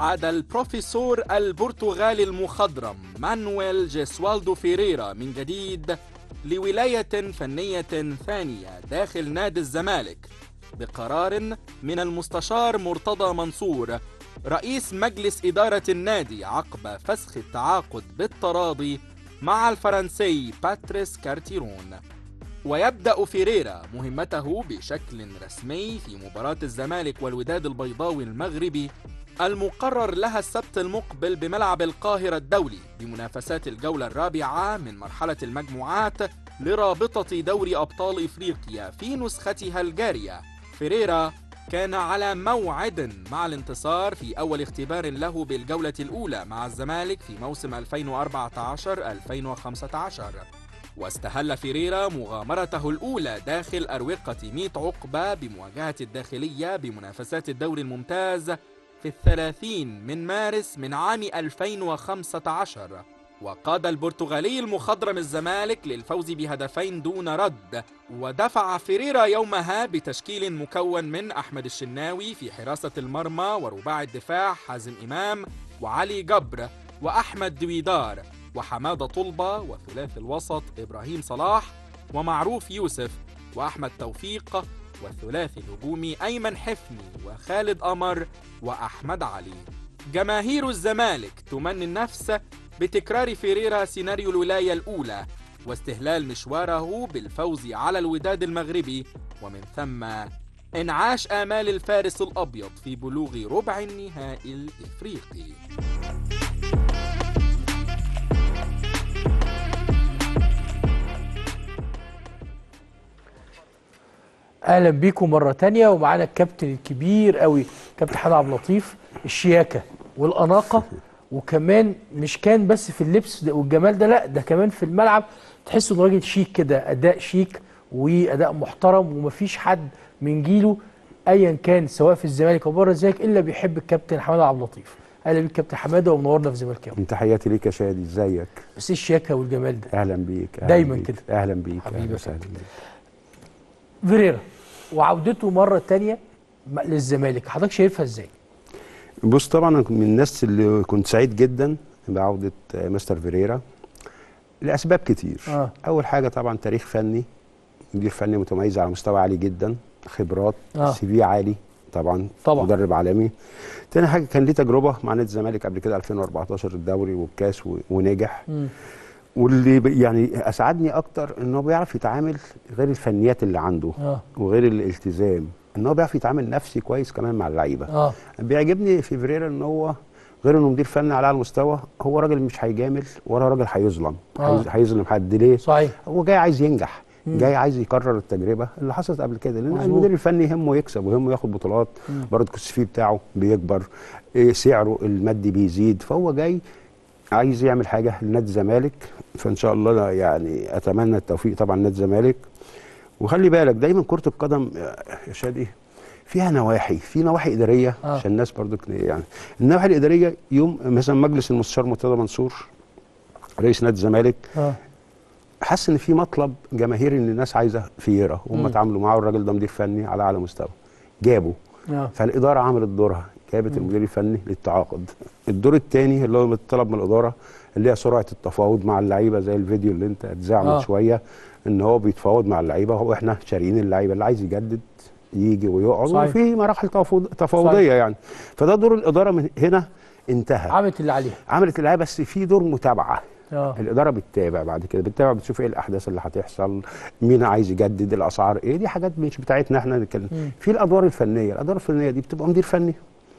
عاد البروفيسور البرتغالي المخضرم مانويل جيسوالدو فيريرا من جديد لولاية فنية ثانية داخل نادي الزمالك بقرار من المستشار مرتضى منصور رئيس مجلس إدارة النادي عقب فسخ التعاقد بالتراضي مع الفرنسي باتريس كارتيرون ويبدأ فيريرا مهمته بشكل رسمي في مباراة الزمالك والوداد البيضاوي المغربي المقرر لها السبت المقبل بملعب القاهرة الدولي بمنافسات الجولة الرابعة من مرحلة المجموعات لرابطة دوري أبطال إفريقيا في نسختها الجارية فيريرا كان على موعد مع الانتصار في أول اختبار له بالجولة الأولى مع الزمالك في موسم 2014-2015 واستهل فيريرا مغامرته الأولى داخل أروقة ميت عقبة بمواجهة الداخلية بمنافسات الدوري الممتاز في الثلاثين من مارس من عام 2015 وقاد البرتغالي المخضرم الزمالك للفوز بهدفين دون رد ودفع فيريرا يومها بتشكيل مكون من أحمد الشناوي في حراسة المرمى ورباع الدفاع حازم إمام وعلي جبر وأحمد دويدار وحمادة طلبة وثلاث الوسط إبراهيم صلاح ومعروف يوسف وأحمد توفيق والثلاثي الهجومي أيمن حفني وخالد قمر وأحمد علي جماهير الزمالك تمني النفس بتكرار فيريرا سيناريو الولاية الأولى واستهلال مشواره بالفوز على الوداد المغربي ومن ثم انعاش آمال الفارس الأبيض في بلوغ ربع النهائي الإفريقي اهلا بيكم مره تانية ومعانا الكابتن الكبير قوي كابتن حمد عبد اللطيف الشياكه والاناقه وكمان مش كان بس في اللبس ده والجمال ده لا ده كمان في الملعب تحس انه راجل شيك كده اداء شيك واداء محترم ومفيش حد من جيله ايا كان سواء في الزمالك او بره الزمالك الا بيحب الكابتن حماده عبد اللطيف اهلا بيك كابتن حماده ومنورنا في زملكاوي تحياتي ليك يا شادي ازيك بس ايه الشياكه والجمال ده اهلا بيك أهلاً دايماً بيك. كده. اهلا بيك حبيبي اهلا يا وسهلا كابتن. بيك. فيريرا وعودته مره تانية م- للزمالك حضرتك شايفها ازاي بص طبعا أنا من الناس اللي كنت سعيد جدا بعوده آه، مستر فيريرا لاسباب كتير آه. اول حاجه طبعا تاريخ فني مدير فني متميز على مستوى عالي جدا خبرات آه. سي في عالي طبعا طبعاً. مدرب عالمي تاني حاجه كان ليه تجربه مع نادي الزمالك قبل كده 2014 الدوري والكاس و- ونجح مم. واللي ب- يعني اسعدني اكتر ان هو بيعرف يتعامل غير الفنيات اللي عنده اه وغير الالتزام ان هو بيعرف يتعامل نفسي كويس كمان مع اللعيبه اه بيعجبني في فيريرا ان هو غير انه مدير فني على اعلى مستوى هو راجل مش هيجامل ولا راجل هيظلم آه. هيز- هيظلم حد ليه صحيح هو جاي عايز ينجح مم. جاي عايز يكرر التجربه اللي حصلت قبل كده لان مظبوط. المدير الفني يهمه يكسب ويهمه ياخد بطولات برضه السي في بتاعه بيكبر إيه سعره المادي بيزيد فهو جاي عايز يعمل حاجه لنادي الزمالك فان شاء الله أنا يعني اتمنى التوفيق طبعا نادي الزمالك وخلي بالك دايما كره القدم يا شادي فيها نواحي في نواحي اداريه آه. عشان الناس برضو يعني النواحي الاداريه يوم مثلا مجلس المستشار مرتضى منصور رئيس نادي الزمالك اه حس ان في مطلب جماهيري ان الناس عايزه فييرا مم. وهم اتعاملوا معاه الراجل ده مدير فني على اعلى مستوى جابه اه فالاداره عملت دورها جابت المدير الفني للتعاقد الدور الثاني اللي هو طلب من الاداره اللي هي سرعه التفاوض مع اللعيبه زي الفيديو اللي انت اتذاع من آه. شويه ان هو بيتفاوض مع اللعيبه هو احنا شاريين اللعيبه اللي عايز يجدد يجي ويقعد صحيح. وفي مراحل تفاوض تفاوضيه يعني فده دور الاداره من هنا انتهى عملت اللي عليها عملت اللعيبه بس في دور متابعه اه الاداره بتتابع بعد كده بتتابع بتشوف ايه الاحداث اللي هتحصل مين عايز يجدد الاسعار ايه دي حاجات مش بتاعتنا احنا نتكلم مم. في الادوار الفنيه الادوار الفنيه دي بتبقى مدير فني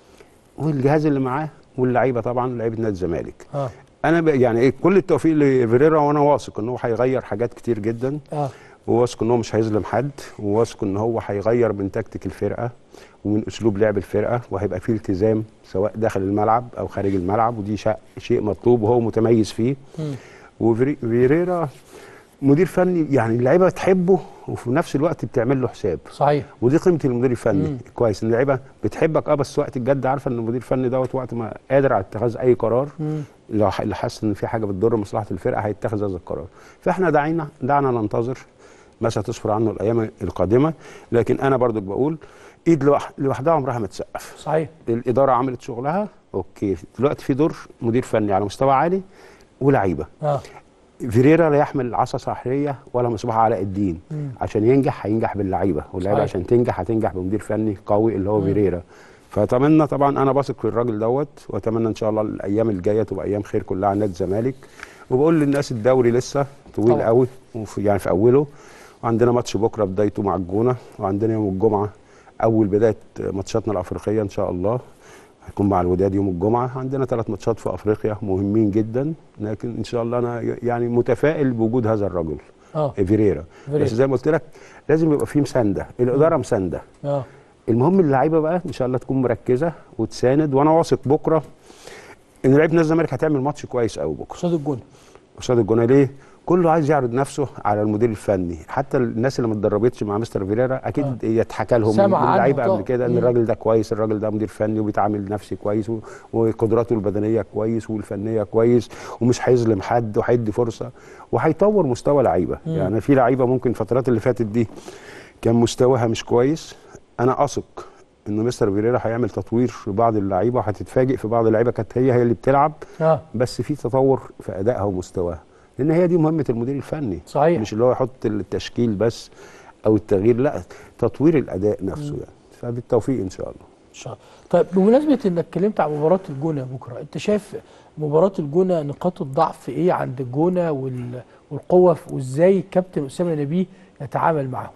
والجهاز اللي معاه واللعيبه طبعا لعيبه نادي الزمالك اه انا ب- يعني ايه كل التوفيق لفيريرا وانا واثق ان هو هيغير حاجات كتير جدا اه وواثق ان هو مش هيظلم حد وواثق ان هو هيغير من تكتيك الفرقه ومن اسلوب لعب الفرقه وهيبقى فيه التزام سواء داخل الملعب او خارج الملعب ودي شيء شيء مطلوب وهو متميز فيه مم. وفيريرا مدير فني يعني اللعيبه بتحبه وفي نفس الوقت بتعمل له حساب صحيح ودي قيمه المدير الفني مم. كويس ان اللعيبه بتحبك اه بس وقت الجد عارفه ان المدير الفني دوت وقت ما قادر على اتخاذ اي قرار مم. لو ح- اللي حاسس ان في حاجه بتضر مصلحه الفرقه هيتخذ هذا القرار فاحنا دعينا دعنا ننتظر ما ستسفر عنه الايام القادمه لكن انا برضو بقول ايد لوح- لوحدها عمرها ما تسقف صحيح الاداره عملت شغلها اوكي دلوقتي في دور مدير فني على مستوى عالي ولعيبه اه فيريرا لا يحمل عصا سحريه ولا مصباح علاء الدين مم. عشان ينجح هينجح باللعيبه واللعيبه صحيح. عشان تنجح هتنجح بمدير فني قوي اللي هو فيريرا فاتمنى طبعا انا بثق في الراجل دوت واتمنى ان شاء الله الايام الجايه تبقى ايام خير كلها على نادي الزمالك وبقول للناس الدوري لسه طويل طبعا. قوي وفي يعني في اوله وعندنا ماتش بكره بدايته مع الجونه وعندنا يوم الجمعه اول بدايه ماتشاتنا الافريقيه ان شاء الله هيكون مع الوداد يوم الجمعه عندنا ثلاث ماتشات في افريقيا مهمين جدا لكن ان شاء الله انا يعني متفائل بوجود هذا الرجل اه فيريرا فيريرا. بس زي ما قلت لك لازم يبقى فيه مسانده الاداره مسانده اه المهم اللعيبه بقى ان شاء الله تكون مركزه وتساند وانا واثق بكره ان لعيبه نادي الزمالك هتعمل ماتش كويس قوي بكره قصاد الجون قصاد الجونه ليه؟ كله عايز يعرض نفسه على المدير الفني حتى الناس اللي ما اتدربتش مع مستر فيريرا اكيد آه. يتحكى لهم سمع من عنه اللعيبه طبعا. قبل كده ان مم. الراجل ده كويس الراجل ده مدير فني وبيتعامل نفسي كويس و- وقدراته البدنيه كويس والفنيه كويس ومش هيظلم حد وهيدي فرصه وهيطور مستوى لعيبه مم. يعني في لعيبه ممكن الفترات اللي فاتت دي كان مستواها مش كويس انا اثق ان مستر فيريرا هيعمل تطوير في بعض اللعيبه وهتتفاجئ في بعض اللعيبه كانت هي هي اللي بتلعب اه بس في تطور في ادائها ومستواها لان هي دي مهمه المدير الفني صحيح. مش اللي هو يحط التشكيل بس او التغيير لا تطوير الاداء نفسه يعني فبالتوفيق ان شاء الله ان شاء الله طيب بمناسبه انك اتكلمت عن مباراه الجونه بكره انت شايف مباراه الجونه نقاط الضعف ايه عند الجونه وال... والقوه وازاي الكابتن اسامه نبيه يتعامل معاهم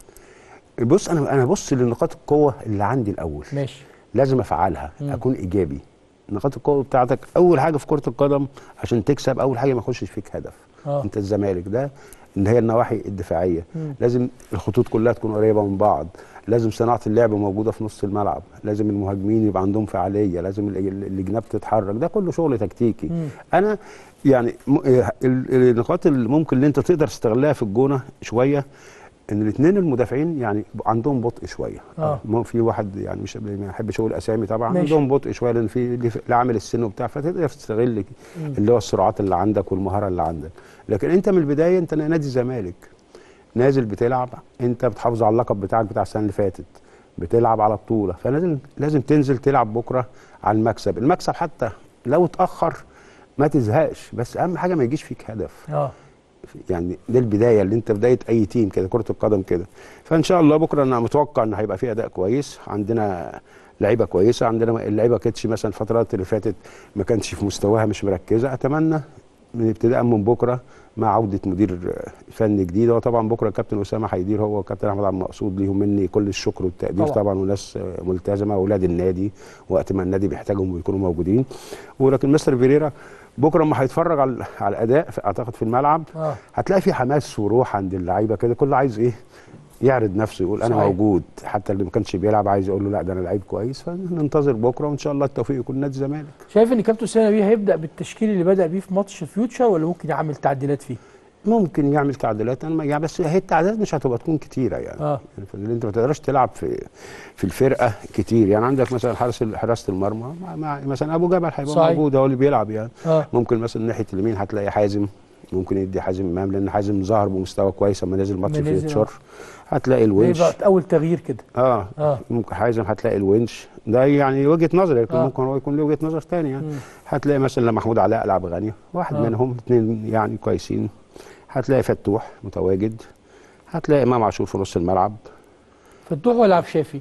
بص انا انا بص لنقاط القوه اللي عندي الاول ماشي لازم افعلها مم. اكون ايجابي نقاط القوه بتاعتك اول حاجه في كره القدم عشان تكسب اول حاجه ما يخشش فيك هدف اه انت الزمالك ده اللي هي النواحي الدفاعيه مم. لازم الخطوط كلها تكون قريبه من بعض لازم صناعه اللعب موجوده في نص الملعب لازم المهاجمين يبقى عندهم فعاليه لازم ال- ال- الجناب تتحرك ده كله شغل تكتيكي مم. انا يعني م- ال- ال- النقاط اللي ممكن اللي انت تقدر تستغلها في الجونه شويه ان الاثنين المدافعين يعني عندهم بطء شويه آه. ما في واحد يعني مش ما يحبش اقول اسامي طبعا ماشي. عندهم بطء شويه لان في اللي في- اللي عامل السن وبتاع فتقدر تستغل اللي هو السرعات اللي عندك والمهاره اللي عندك لكن انت من البدايه انت نادي الزمالك نازل بتلعب انت بتحافظ على اللقب بتاعك بتاع السنه اللي فاتت بتلعب على بطوله فلازم لازم تنزل تلعب بكره على المكسب المكسب حتى لو اتاخر ما تزهقش بس اهم حاجه ما يجيش فيك هدف اه يعني دي البدايه اللي انت بدايه اي تيم كده كره القدم كده فان شاء الله بكره انا متوقع ان هيبقى في اداء كويس عندنا لعيبه كويسه عندنا اللعيبه كانتش مثلا الفترات اللي فاتت ما كانش في مستواها مش مركزه اتمنى من ابتداء من بكره مع عوده مدير فني جديد وطبعا بكره الكابتن اسامه هيدير هو والكابتن احمد عبد المقصود ليهم مني كل الشكر والتقدير طبعا. طبعا, طبعا وناس ملتزمه اولاد النادي وقت ما النادي بيحتاجهم ويكونوا موجودين ولكن مستر فيريرا بكره لما هيتفرج على على الاداء في- اعتقد في الملعب اه هتلاقي في حماس وروح عند اللعيبه كده كل عايز ايه يعرض نفسه يقول انا صحيح. موجود حتى اللي ما كانش بيلعب عايز يقول له لا ده انا لعيب كويس فننتظر بكره وان شاء الله التوفيق يكون نادي الزمالك شايف ان كابتن اسامه نبيه هيبدا بالتشكيل اللي بدا بيه في ماتش فيوتشر ولا ممكن يعمل تعديلات فيه ممكن يعمل تعديلات انا ما- يعني بس هي التعديلات مش هتبقى تكون كتيره يعني اه اللي انت ما تقدرش تلعب في في الفرقه كتير يعني عندك مثلا حارس حراسه المرمى مع مع مثلا ابو جبل هيبقى صحيح. موجود هو اللي بيلعب يعني اه ممكن مثلا ناحيه اليمين هتلاقي حازم ممكن يدي حازم امام لان حازم ظهر بمستوى كويس لما نزل ماتش لما نزل، فيوتشر هتلاقي الونش يبقى اول تغيير كده اه اه ممكن حازم هتلاقي الونش ده يعني وجهه نظري لكن آه. ممكن هو يكون له وجهه نظر تاني يعني مم. هتلاقي مثلا لما محمود علاء لعب غني واحد آه. منهم اثنين يعني كويسين هتلاقي فتوح متواجد هتلاقي امام عاشور في نص الملعب فتوح ولا عبد الشافي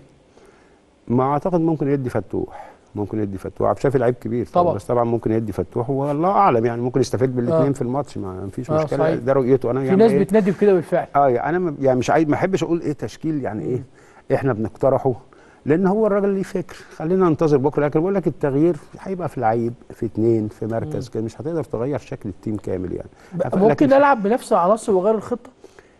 ما اعتقد ممكن يدي فتوح ممكن يدي فتوح عبد الشافي لعيب كبير طبعا. بس طبعا ممكن يدي فتوح والله اعلم يعني ممكن يستفيد بالاثنين آه. في الماتش ما فيش آه، مشكله صحيح. ده رؤيته انا في يعني ناس إيه؟ بتنادي بكده بالفعل اه يعني انا م- يعني مش عايز ما احبش اقول ايه تشكيل يعني ايه احنا بنقترحه لان هو الراجل ليه فكر خلينا ننتظر بكره لكن بقول لك التغيير هيبقى في لعيب في اثنين في مركز كده مش هتقدر تغير شكل التيم كامل يعني لكن ممكن العب بنفس العناصر واغير الخطه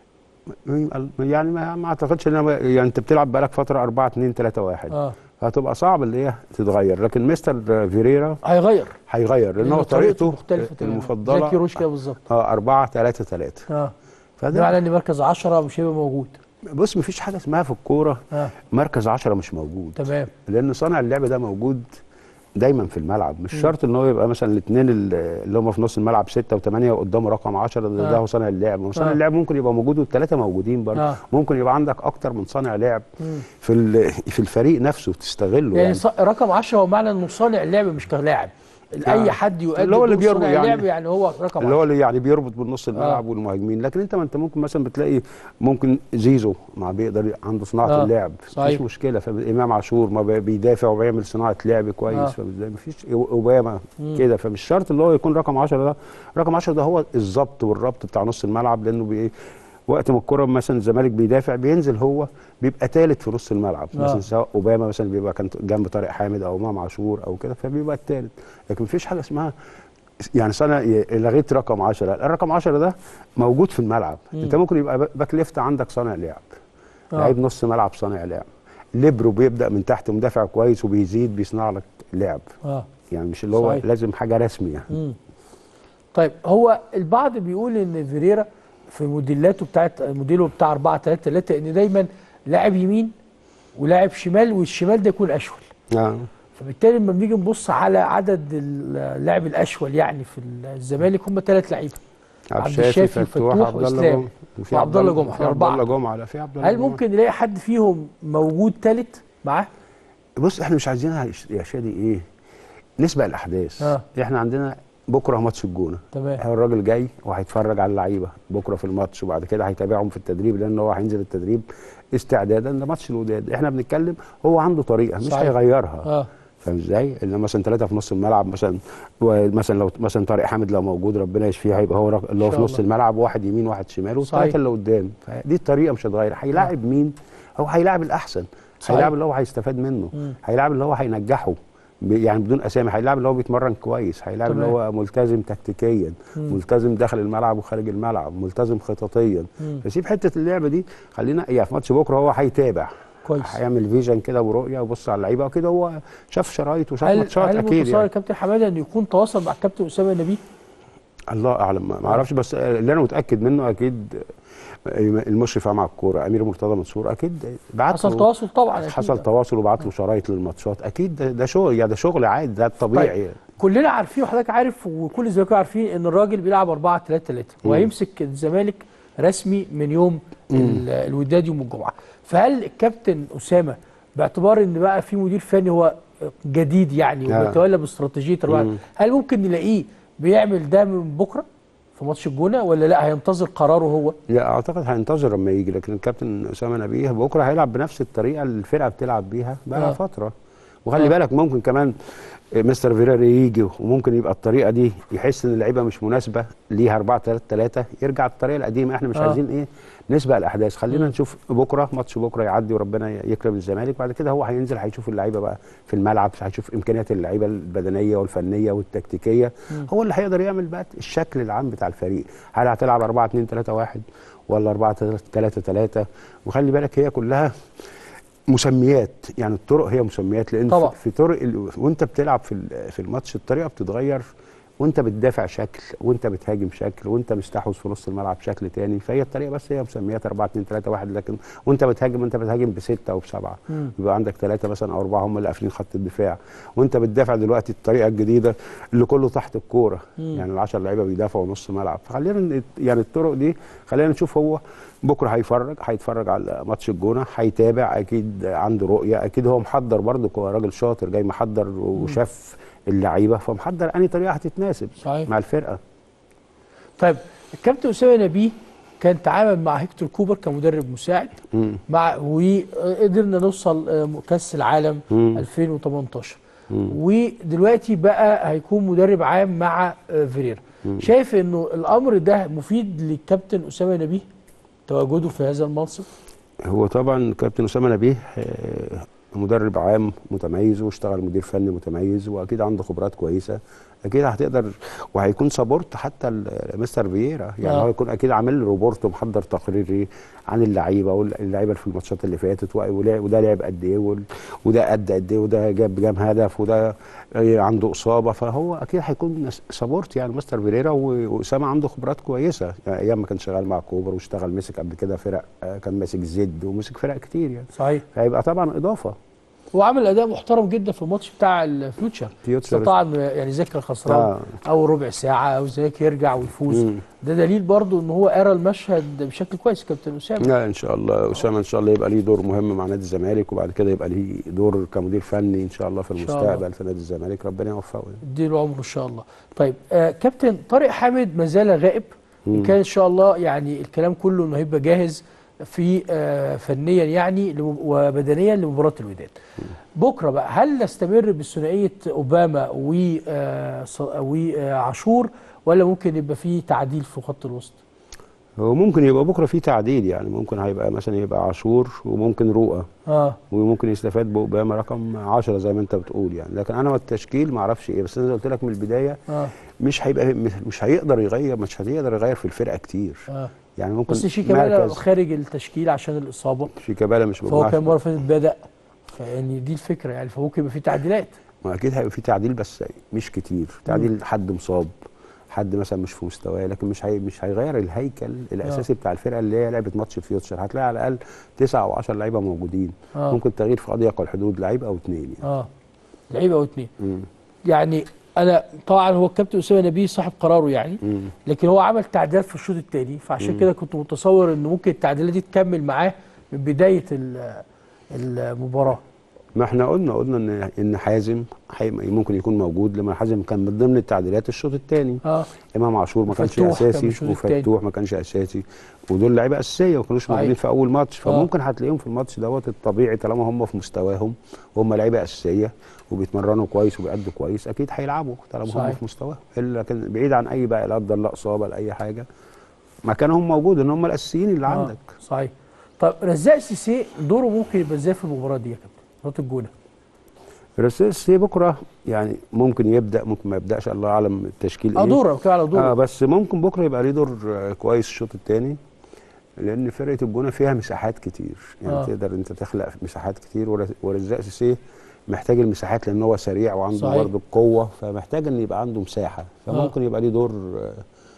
يعني ما, ما اعتقدش ان أنا ب- يعني انت بتلعب بقالك فتره 4 2 3 1 اه فهتبقى صعب اللي هي تتغير لكن مستر فيريرا هيغير هيغير لان هو لأنه طريقته مختلفه تماما المفضله زي كيروش كده بالظبط اه 4 3 3 اه ده فده معناه ان مركز 10 مش هيبقى موجود بص مفيش حاجه اسمها في الكوره اه مركز 10 مش موجود تمام لان صانع اللعب ده موجود دايما في الملعب مش شرط ان هو يبقى مثلا الاثنين اللي هم في نص الملعب ستة وثمانية وقدامه رقم 10 ده, آه. ده هو صانع اللعب وصانع آه. اللعب ممكن يبقى موجود والثلاثه موجودين برضه آه. ممكن يبقى عندك اكتر من صانع لعب مم. في ال- في الفريق نفسه تستغله يعني يعني, ص- رقم 10 هو معنى انه صانع اللعب مش كلاعب اي حد يؤدي اللي هو اللي دور صانع بيربط يعني- اللعب يعني هو رقم اللي هو 10 اللي يعني بيربط بين نص الملعب آه. والمهاجمين لكن انت ما انت ممكن مثلا بتلاقي ممكن زيزو ما بيقدر عنده صناعه آه. اللعب صحيح. مفيش مشكله فامام عاشور ما بي- بيدافع وبيعمل صناعه لعب كويس آه. فبتلاقي مفيش اوباما كده فمش شرط اللي هو يكون رقم 10 ده رقم 10 ده هو الظبط والربط بتاع نص الملعب لانه بي وقت ما الكره مثلا الزمالك بيدافع بينزل هو بيبقى ثالث في نص الملعب آه. مثلا سواء اوباما مثلا بيبقى كان جنب طارق حامد او امام عاشور او كده فبيبقى الثالث لكن مفيش حاجه اسمها يعني سنه لغيت رقم 10 الرقم 10 ده موجود في الملعب مم. انت ممكن يبقى باك ليفت عندك صانع لعب آه. لعيب نص ملعب صانع لعب ليبرو بيبدا من تحت مدافع كويس وبيزيد بيصنع لك لعب اه يعني مش اللي هو صحيح. لازم حاجه رسمي يعني مم. طيب هو البعض بيقول ان فيريرا في موديلاته بتاعت موديله بتاع 4 3 3 ان دايما لاعب يمين ولاعب شمال والشمال ده يكون اشول آه. فبالتالي لما بنيجي نبص على عدد اللاعب الاشول يعني في الزمالك هم ثلاث لعيبه عبد الشافي فتوح وإسلام. جمعة. وفي وعبد الله جمعة، في عبد أربعة. الله جمعه لا في عبد الله هل جمعة. ممكن نلاقي حد فيهم موجود ثالث معاه؟ بص احنا مش عايزينها يا ش- يا شادي ايه نسبق الاحداث آه. احنا عندنا بكره ماتش الجونه تمام هو الراجل جاي وهيتفرج على اللعيبه بكره في الماتش وبعد كده هيتابعهم في التدريب لان هو هينزل التدريب استعدادا لماتش الوداد احنا بنتكلم هو عنده طريقه مش صحيح. هيغيرها اه فاهم ازاي؟ ان مثلا ثلاثه في نص الملعب مثلا مثلا لو مثلا طارق حامد لو موجود ربنا يشفيه هيبقى هو رق- اللي هو إن في شاء نص الله. الملعب واحد يمين واحد شمال صحيح. والثلاثه اللي قدام فدي الطريقه مش هتغير هيلاعب مين؟ هو هيلاعب الاحسن صحيح. هيلاعب اللي هو هيستفاد منه مم. هيلاعب اللي هو هينجحه ب- يعني بدون اسامي هيلاعب اللي هو بيتمرن كويس هيلاعب اللي تمام. هو ملتزم تكتيكيا مم. ملتزم داخل الملعب وخارج الملعب ملتزم خططيا مم. فسيب حته اللعبه دي خلينا يعني في ماتش بكره هو هيتابع كويس هيعمل فيجن كده ورؤيه وبص على اللعيبه وكده هو شاف شرايط وشاف هل ماتشات هل اكيد متصور يعني. الكابتن حماده انه يكون تواصل مع الكابتن اسامه نبيه؟ الله اعلم ما ما اعرفش بس اللي انا متاكد منه اكيد المشرف على الكوره امير مرتضى منصور اكيد بعت حصل له- تواصل طبعا أكيد. حصل تواصل وبعت له شرايط للماتشات اكيد ده, ده شغل يعني ده شغل عادي ده الطبيعي طيب. كلنا عارفين وحضرتك عارف وكل الزمالكاويه عارفين ان الراجل بيلعب 4 3 3 وهيمسك الزمالك رسمي من يوم ال- الوداد يوم الجمعه فهل الكابتن اسامه باعتبار ان بقى في مدير فني هو جديد يعني آه. وبيتولى باستراتيجيه الوقت مم. هل ممكن نلاقيه بيعمل ده من بكره في ماتش الجونه ولا لا هينتظر قراره هو لا اعتقد هينتظر لما يجي لكن الكابتن اسامه نبيه بكره هيلعب بنفس الطريقه اللي الفرقه بتلعب بيها بقى آه. آه. فتره وخلي آه. بالك ممكن كمان مستر فيراري يجي وممكن يبقى الطريقه دي يحس ان اللعيبه مش مناسبه ليها 4 3 3 يرجع الطريقه القديمه احنا مش آه. آه. عايزين ايه نسبق الاحداث خلينا مم. نشوف بكره ماتش بكره يعدي وربنا يكرم الزمالك بعد كده هو هينزل هيشوف اللعيبه بقى في الملعب هيشوف امكانيات اللعيبه البدنيه والفنيه والتكتيكيه مم. هو اللي هيقدر يعمل بقى الشكل العام بتاع الفريق هل هتلعب 4 2 3 1 ولا 4 3 3 وخلي بالك هي كلها مسميات يعني الطرق هي مسميات لان طبعا. في- في طرق ال... وانت بتلعب في ال- في الماتش الطريقه بتتغير وانت بتدافع شكل وانت بتهاجم شكل وانت مستحوذ في نص الملعب شكل تاني فهي الطريقه بس هي مسميات 4 2 3 1 لكن وانت بتهاجم انت بتهاجم بسته او بسبعه مم. يبقى عندك ثلاثه مثلا او اربعه هم اللي قافلين خط الدفاع وانت بتدافع دلوقتي الطريقه الجديده اللي كله تحت الكوره مم. يعني العشر لعيبه بيدافعوا نص ملعب فخلينا ن- يعني الطرق دي خلينا نشوف هو بكره هيفرج هيتفرج على ماتش الجونه هيتابع اكيد عنده رؤيه اكيد هو محضر برضه هو راجل شاطر جاي محضر وشاف اللعيبه فمحضر انهي طريقه هتتناسب صحيح. مع الفرقه طيب الكابتن اسامه نبيه كان تعامل مع هيكتور كوبر كمدرب مساعد مم. مع وقدرنا نوصل آه، كاس العالم مم. 2018 مم. ودلوقتي بقى هيكون مدرب عام مع آه، فيريرا شايف انه الامر ده مفيد للكابتن اسامه نبيه تواجده في هذا المنصب هو طبعا كابتن اسامه نبيه آه، مدرب عام متميز واشتغل مدير فني متميز واكيد عنده خبرات كويسه اكيد هتقدر وهيكون سبورت حتى ل- مستر فييرا يعني آه. هو يكون اكيد عامل له روبورت ومحضر تقريري عن اللعيبه واللعيبه في الماتشات اللي فاتت و- ولا- وده لعب قد ايه وال- وده قد قد ايه وده جاب كام هدف وده آه، عنده اصابه فهو اكيد هيكون سبورت يعني مستر فيريرا و- واسامه عنده خبرات كويسه يعني ايام ما كان شغال مع كوبر واشتغل مسك قبل كده فرق آه، كان ماسك زد ومسك فرق كتير يعني صحيح فهيبقى طبعا اضافه هو عمل اداء محترم جدا في الماتش بتاع الفيوتشر فيوتشر. استطاع انه يعني ذكر خسران آه. او ربع ساعه او ذاك يرجع ويفوز مم. ده دليل برضو ان هو قرا المشهد بشكل كويس كابتن اسامه لا ان شاء الله اسامه ان شاء الله يبقى ليه دور مهم مع نادي الزمالك وبعد كده يبقى ليه دور كمدير فني ان شاء الله في إن شاء الله. المستقبل في نادي الزمالك ربنا يوفقه يعني. اديله عمره ان شاء الله طيب آه كابتن طارق حامد ما زال غائب ان مم. كان ان شاء الله يعني الكلام كله انه هيبقى جاهز في آه فنيا يعني لم- وبدنيا لمباراه الوداد بكره بقى هل نستمر بثنائيه اوباما و آه ص- وعاشور ولا ممكن يبقى في تعديل في خط الوسط هو ممكن يبقى بكره في تعديل يعني ممكن هيبقى مثلا يبقى عاشور وممكن رؤى اه وممكن يستفاد بأوباما رقم 10 زي ما انت بتقول يعني لكن انا والتشكيل ما اعرفش ايه بس انا قلت لك من البدايه اه مش هيبقى مش هيقدر يغير مش هيقدر يغير في الفرقه كتير اه يعني ممكن بس شيكابالا مركز خارج التشكيل عشان الاصابه شيكابالا مش فهو موجود كان المره اللي فاتت بدا فيعني دي الفكره يعني فممكن يبقى في تعديلات ما اكيد هيبقى في تعديل بس مش كتير تعديل حد مصاب حد مثلا مش في مستواه لكن مش هي مش هيغير الهيكل الاساسي بتاع الفرقه اللي هي لعبه ماتش فيوتشر هتلاقي على الاقل تسعة او 10 لعيبه موجودين اه ممكن تغيير في اضيق الحدود لعيب او اثنين يعني اه لعيبه او اتنين مم. يعني انا طبعا هو الكابتن اسامه نبيه صاحب قراره يعني مم. لكن هو عمل تعديلات في الشوط الثاني فعشان مم. كده كنت متصور ان ممكن التعديلات دي تكمل معاه من بدايه ال- المباراه ما احنا قلنا قلنا ان ان حازم حي- ممكن يكون موجود لما حازم كان من ضمن التعديلات الشوط الثاني اه امام عاشور ما كانش وفتوح كان اساسي الشوط التاني. وفتوح ما كانش اساسي ودول لعيبه اساسيه ما كانوش صحيح. موجودين في اول ماتش آه. فممكن هتلاقيهم في الماتش دوت الطبيعي طالما هم في مستواهم وهم لعيبه اساسيه وبيتمرنوا كويس وبيأدوا كويس اكيد هيلعبوا طالما هم صحيح. في مستواهم الا لكن بعيد عن اي بقى لا قدر الله اصابه لاي حاجه مكانهم موجود ان هم الاساسيين اللي آه، عندك صحيح طب رزاق سيسي دوره ممكن يبقى ازاي في المباراه دي يا كابتن مباراه الجونه رسالة بكره يعني ممكن يبدا ممكن ما يبداش الله اعلم التشكيل اه ايه دوره بتكلم على دوره اه بس ممكن بكره يبقى ليه دور آه، كويس الشوط الثاني لان فرقه الجونه فيها مساحات كتير يعني آه. آه. تقدر انت تخلق مساحات كتير ور- ورزاق سيسي محتاج المساحات لان هو سريع وعنده صحيح. برضه القوه فمحتاج ان يبقى عنده مساحه فممكن يبقى ليه دور آه،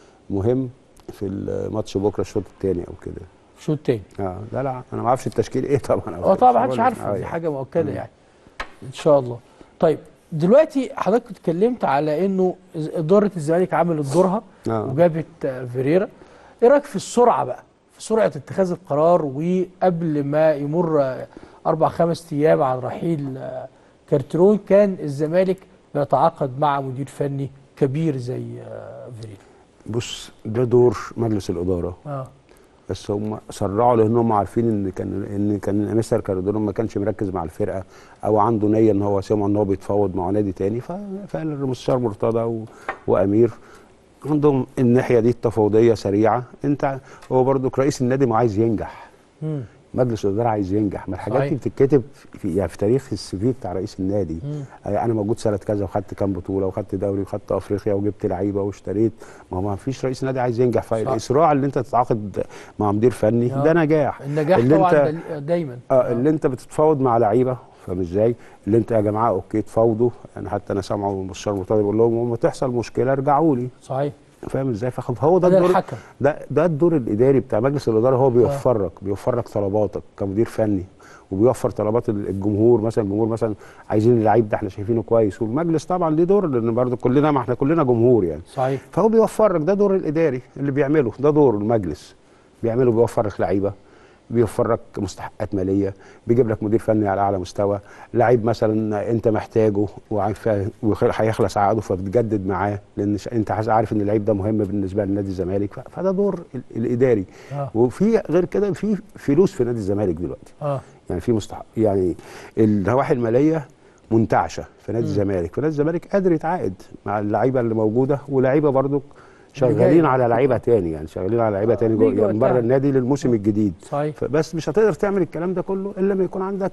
مهم في الماتش بكره الشوط الثاني او كده الشوط الثاني اه لا لا انا ما اعرفش التشكيل ايه طبعا اه طبعا محدش بقول لك. عارف آه دي يعني. حاجه مؤكده مم. يعني ان شاء الله طيب دلوقتي حضرتك اتكلمت على انه اداره الزمالك عملت دورها آه. وجابت آه، فيريرا ايه رايك في السرعه بقى في سرعه اتخاذ القرار وقبل ما يمر آه، اربع خمس ايام عن رحيل آه، كارترون كان الزمالك بيتعاقد مع مدير فني كبير زي آه، فيريرا بص ده دور مجلس الاداره اه بس هم سرعوا لان هم عارفين ان كان ان كان مستر كاردونو ما كانش مركز مع الفرقه او عنده نيه ان هو سمع ان هو بيتفاوض مع نادي تاني ف- فقال المستشار مرتضى و... وامير عندهم الناحيه دي التفاوضيه سريعه انت هو برضو رئيس النادي ما عايز ينجح مم. مجلس الاداره عايز ينجح ما الحاجات صحيح. دي بتتكتب في يعني في تاريخ السي في بتاع رئيس النادي مم. آه، انا موجود سنه كذا وخدت كام بطوله وخدت دوري وخدت افريقيا وجبت لعيبه واشتريت ما هو ما فيش رئيس نادي عايز ينجح فالاسراع اللي انت تتعاقد مع مدير فني آه. ده نجاح النجاح اللي طبعا انت دل- دايما اه اللي انت بتتفاوض مع لعيبه فاهم ازاي؟ اللي انت يا جماعه اوكي تفاوضوا يعني حتى انا سامعه المستشار مرتضى بيقول لهم لما تحصل مشكله ارجعوا لي صحيح فاهم ازاي؟ فهو ده ده الدور الحكم ده ده الدور الاداري بتاع مجلس الاداره هو بيوفر لك بيوفر لك طلباتك كمدير فني وبيوفر طلبات ال- الجمهور مثلا الجمهور مثلا عايزين اللعيب ده احنا شايفينه كويس والمجلس طبعا ليه دور لان برضه كلنا ما احنا كلنا جمهور يعني صحيح فهو بيوفر لك ده دور الاداري اللي بيعمله ده دور المجلس بيعمله بيوفر لك لعيبه بيوفر لك مستحقات ماليه بيجيب لك مدير فني على اعلى مستوى لعيب مثلا انت محتاجه وعارف- وهيخلص عقده فبتجدد معاه لان ش- انت حاس- عارف ان اللعيب ده مهم بالنسبه لنادي الزمالك ف- فده دور ال- الاداري اه وفي غير كده في فلوس في نادي الزمالك دلوقتي اه يعني في مستحق يعني النواحي الماليه منتعشه في نادي مم. الزمالك فنادي الزمالك قادر يتعاقد مع اللعيبه اللي موجوده ولاعيبه برضو جاي. شغالين على لعيبه تاني يعني شغالين على لعيبه آه، تاني جوه بيجي يعني وقتها. بره النادي للموسم الجديد صحيح بس مش هتقدر تعمل الكلام ده كله الا لما يكون عندك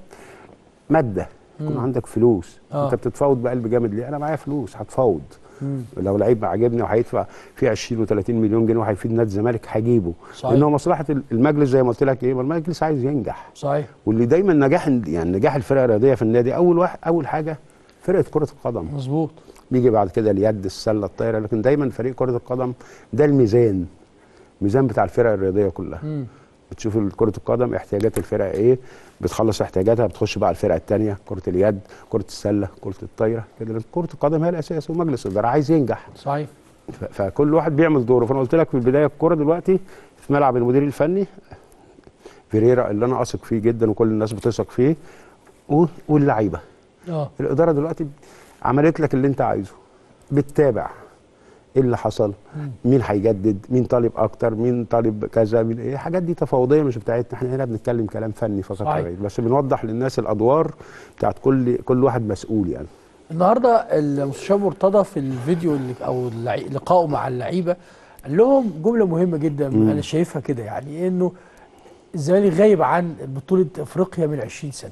ماده يكون مم. عندك فلوس آه. انت بتتفاوض بقلب جامد ليه انا معايا فلوس هتفاوض مم. لو لعيب عجبني وهيدفع فيه 20 و30 مليون جنيه وهيفيد نادي الزمالك هجيبه صحيح. لان هو مصلحه المجلس زي ما قلت لك ايه ما المجلس عايز ينجح صحيح واللي دايما نجاح يعني نجاح الفرقه الرياضيه في النادي اول واحد اول حاجه فرقه كره القدم مظبوط بيجي بعد كده اليد السله الطايره لكن دايما فريق كره القدم ده الميزان ميزان بتاع الفرق الرياضيه كلها مم. بتشوف كره القدم احتياجات الفرقه ايه بتخلص احتياجاتها بتخش بقى الفرقه الثانيه كره اليد كره السله كره الطايره كده لأن كره القدم هي الاساس ومجلس الاداره عايز ينجح صحيح ف- فكل واحد بيعمل دوره فانا قلت لك في البدايه الكوره دلوقتي في ملعب المدير الفني فيريرا اللي انا اثق فيه جدا وكل الناس بتثق فيه و- واللعيبه اه الاداره دلوقتي عملت لك اللي انت عايزه بتتابع ايه اللي حصل مين هيجدد مين طالب اكتر مين طالب كذا مين ايه الحاجات دي تفاوضيه مش بتاعتنا احنا هنا بنتكلم كلام فني فقط صحيح. وغير. بس بنوضح للناس الادوار بتاعت كل كل واحد مسؤول يعني النهارده المستشار مرتضى في الفيديو اللي او اللعي- لقائه مع اللعيبه قال لهم جمله مهمه جدا مم. انا شايفها كده يعني انه الزمالك غايب عن بطوله افريقيا من 20 سنه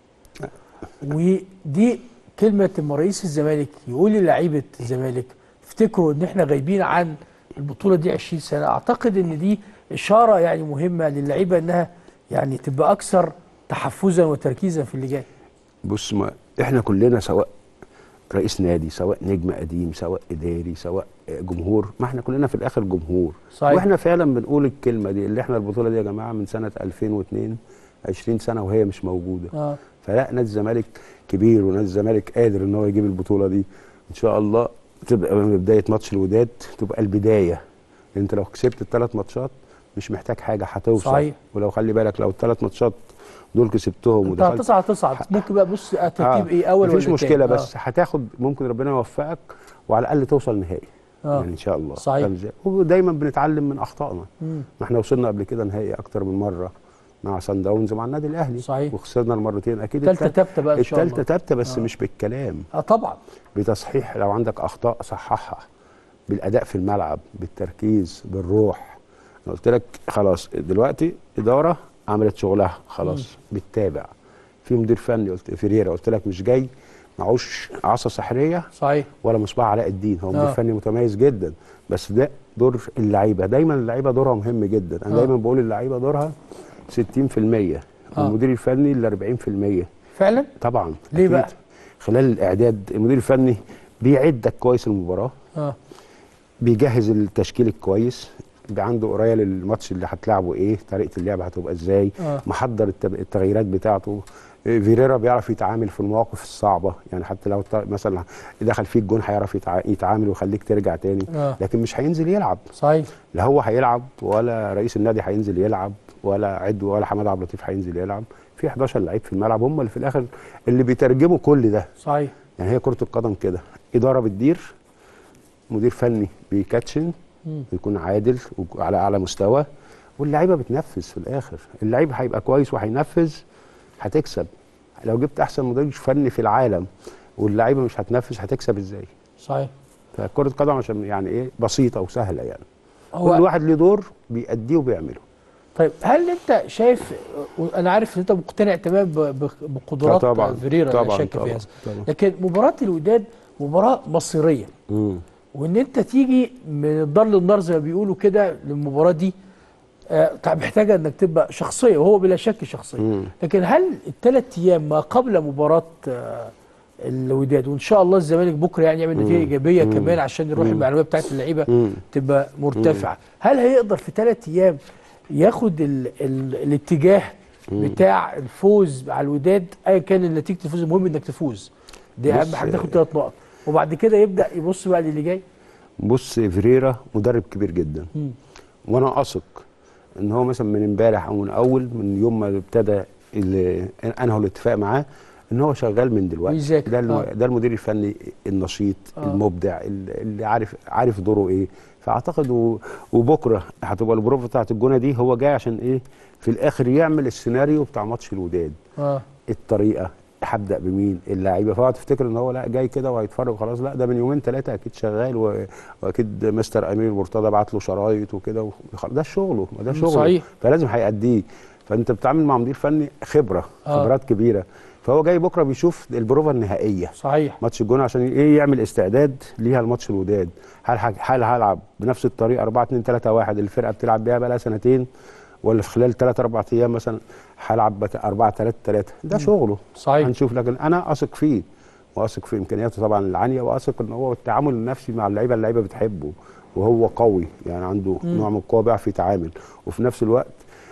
ودي كلمه لما رئيس الزمالك يقول للعيبه الزمالك افتكروا ان احنا غايبين عن البطوله دي 20 سنه اعتقد ان دي اشاره يعني مهمه للعيبه انها يعني تبقى اكثر تحفزا وتركيزا في اللي جاي بص ما احنا كلنا سواء رئيس نادي سواء نجم قديم سواء اداري سواء جمهور ما احنا كلنا في الاخر جمهور صحيح. واحنا فعلا بنقول الكلمه دي اللي احنا البطوله دي يا جماعه من سنه 2002 20 سنه وهي مش موجوده اه فلا نادي الزمالك كبير ونادي الزمالك قادر ان هو يجيب البطوله دي ان شاء الله تبقى من بدايه ماتش الوداد تبقى البدايه انت لو كسبت الثلاث ماتشات مش محتاج حاجه هتوصل صحيح. ولو خلي بالك لو الثلاث ماتشات دول كسبتهم انت ودخلت هتصعد تصعد ممكن بقى بص ترتيب ايه اول مفيش ولا مشكله تاني؟ بس هتاخد ممكن ربنا يوفقك وعلى الاقل توصل نهائي آه. يعني ان شاء الله صحيح. فاهم إزاي؟ ودايما بنتعلم من اخطائنا مم. ما احنا وصلنا قبل كده نهائي اكتر من مره مع سان داونز ومع النادي الاهلي صحيح. وخسرنا المرتين اكيد تالتة التالتة- تابتة بقى إن شاء الله. التالتة تابتة بس مش بالكلام اه طبعا بتصحيح لو عندك اخطاء صححها بالاداء في الملعب بالتركيز بالروح انا قلت لك خلاص دلوقتي اداره عملت شغلها خلاص بتتابع في مدير فني قلت فيريرا قلت لك مش جاي معوش عصا سحريه صحيح ولا مصباح علاء الدين هو مدير آه. فني متميز جدا بس ده دور اللعيبه دايما اللعيبه دورها مهم جدا انا آه. دايما بقول اللعيبه دورها 60% آه. والمدير الفني ال 40% فعلا طبعا ليه أكيد. بقى؟ خلال الاعداد المدير الفني بيعدك كويس المباراه اه بيجهز التشكيل الكويس بيبقى عنده قرايه للماتش اللي هتلعبه ايه طريقه اللعب هتبقى ازاي آه. محضر التب- التغييرات بتاعته إيه، فيريرا بيعرف يتعامل في المواقف الصعبه يعني حتى لو ط- مثلا دخل فيك جون هيعرف يتع- يتعامل ويخليك ترجع تاني آه. لكن مش هينزل يلعب صحيح لا هو هيلعب ولا رئيس النادي هينزل يلعب ولا عدو ولا حماد عبد اللطيف هينزل يلعب في 11 لعيب في الملعب هم اللي في الاخر اللي بيترجموا كل ده صحيح يعني هي كره القدم كده اداره بتدير مدير فني بيكاتشن مم. ويكون عادل وعلى اعلى مستوى واللعيبه بتنفذ في الاخر اللعيب هيبقى كويس وهينفذ هتكسب لو جبت احسن مدير فني في العالم واللعيبه مش هتنفذ هتكسب ازاي صحيح فكره القدم عشان يعني ايه بسيطه وسهله يعني هو كل واحد له دور بيأديه وبيعمله طيب هل انت شايف انا عارف ان انت مقتنع تمام ب- ب- بقدرات آه طبعاً، فيريرا لا طبعاً، شك في طبعاً، هذا طبعاً. لكن مباراه الوداد مباراه مصيريه مم. وان انت تيجي من الدار للنار زي ما بيقولوا كده للمباراه دي آه، طب محتاجه انك تبقى شخصيه وهو بلا شك شخصيه مم. لكن هل الثلاث ايام ما قبل مباراه آه، الوداد وان شاء الله الزمالك بكره يعني يعمل نتيجه ايجابيه كمان عشان يروح المعلومات بتاعت اللعيبه مم. تبقى مرتفعه هل هيقدر في ثلاث ايام ياخد ال ال الاتجاه بتاع الفوز على الوداد ايا كان نتيجه الفوز المهم انك تفوز دي اهم بص، حاجه تاخد ثلاث نقط وبعد كده يبدا يبص بقى للي جاي بص فيريرا مدرب كبير جدا مم. وانا اثق ان هو مثلا من امبارح او من اول من يوم ما ابتدى ال- انهوا الاتفاق معاه ان هو شغال من دلوقتي ويذاكر. ده الم- آه. ده المدير الفني النشيط آه. المبدع ال- اللي عارف عارف دوره ايه فاعتقد و- وبكره هتبقى البروفه بتاعت الجونه دي هو جاي عشان ايه في الاخر يعمل السيناريو بتاع ماتش الوداد اه الطريقه هبدا بمين اللعيبه فهو تفتكر ان هو لا جاي كده وهيتفرج وخلاص لا ده من يومين ثلاثه اكيد شغال و... واكيد مستر امير مرتضى بعت له شرايط وكده وخ- ده شغله ما ده مم، شغله صحيح. فلازم هيأديه فانت بتتعامل مع مدير فني خبره آه. خبرات كبيره فهو جاي بكره بيشوف البروفه النهائيه صحيح ماتش الجونه عشان ايه يعمل استعداد ليها الماتش الوداد هل ح- هل هلعب بنفس الطريقه 4 2 3 1 الفرقه بتلعب بيها بقى لها سنتين ولا في خلال 3 4 ايام مثلا هلعب بت- 4 3 3 ده شغله صحيح. هنشوف لكن انا اثق فيه واثق في امكانياته طبعا العاليه واثق ان هو التعامل النفسي مع اللعيبه اللعيبه بتحبه وهو قوي يعني عنده نوع من القوه بيعرف يتعامل وفي نفس الوقت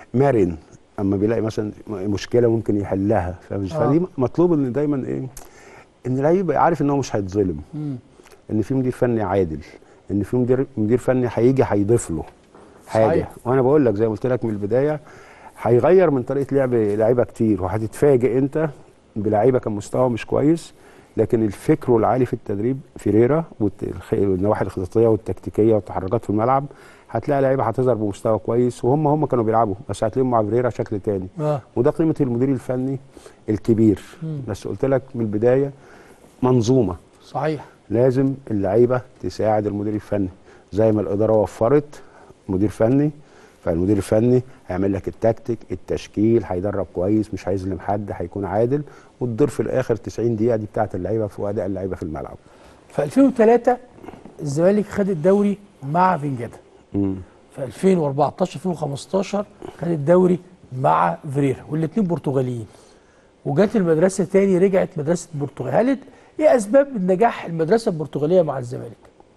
مرن اما بيلاقي مثلا مشكله ممكن يحلها فمش آه. فدي مطلوب ان دايما ايه ان اللعيب يبقى عارف ان هو مش هيتظلم مم. ان في مدير فني عادل ان في مدير مدير فني هيجي هيضيف له حاجه صحيح. وانا بقول لك زي ما قلت لك من البدايه هيغير من طريقه لعب لعيبه كتير وهتتفاجئ انت بلعيبه كان مستوى مش كويس لكن الفكر العالي في التدريب فيريرا والت- والنواحي الخططيه والتكتيكيه والتحركات في الملعب هتلاقي لعيبه هتظهر بمستوى كويس وهم هم كانوا بيلعبوا بس هتلاقيهم مع فيريرا شكل تاني اه وده قيمه المدير الفني الكبير مم. بس قلت لك من البدايه منظومه صحيح لازم اللعيبه تساعد المدير الفني زي ما الاداره وفرت مدير فني فالمدير الفني هيعمل لك التكتيك التشكيل هيدرب كويس مش هيظلم حد هيكون عادل والدور في الاخر 90 دقيقه دي بتاعه اللعيبه في اداء اللعيبه في الملعب في 2003 الزمالك خد الدوري مع فينجادا مم. في 2014 2015 خد الدوري مع فيريرا والاثنين برتغاليين وجات المدرسه تاني رجعت مدرسه البرتغال هل ايه اسباب النجاح المدرسه البرتغاليه مع الزمالك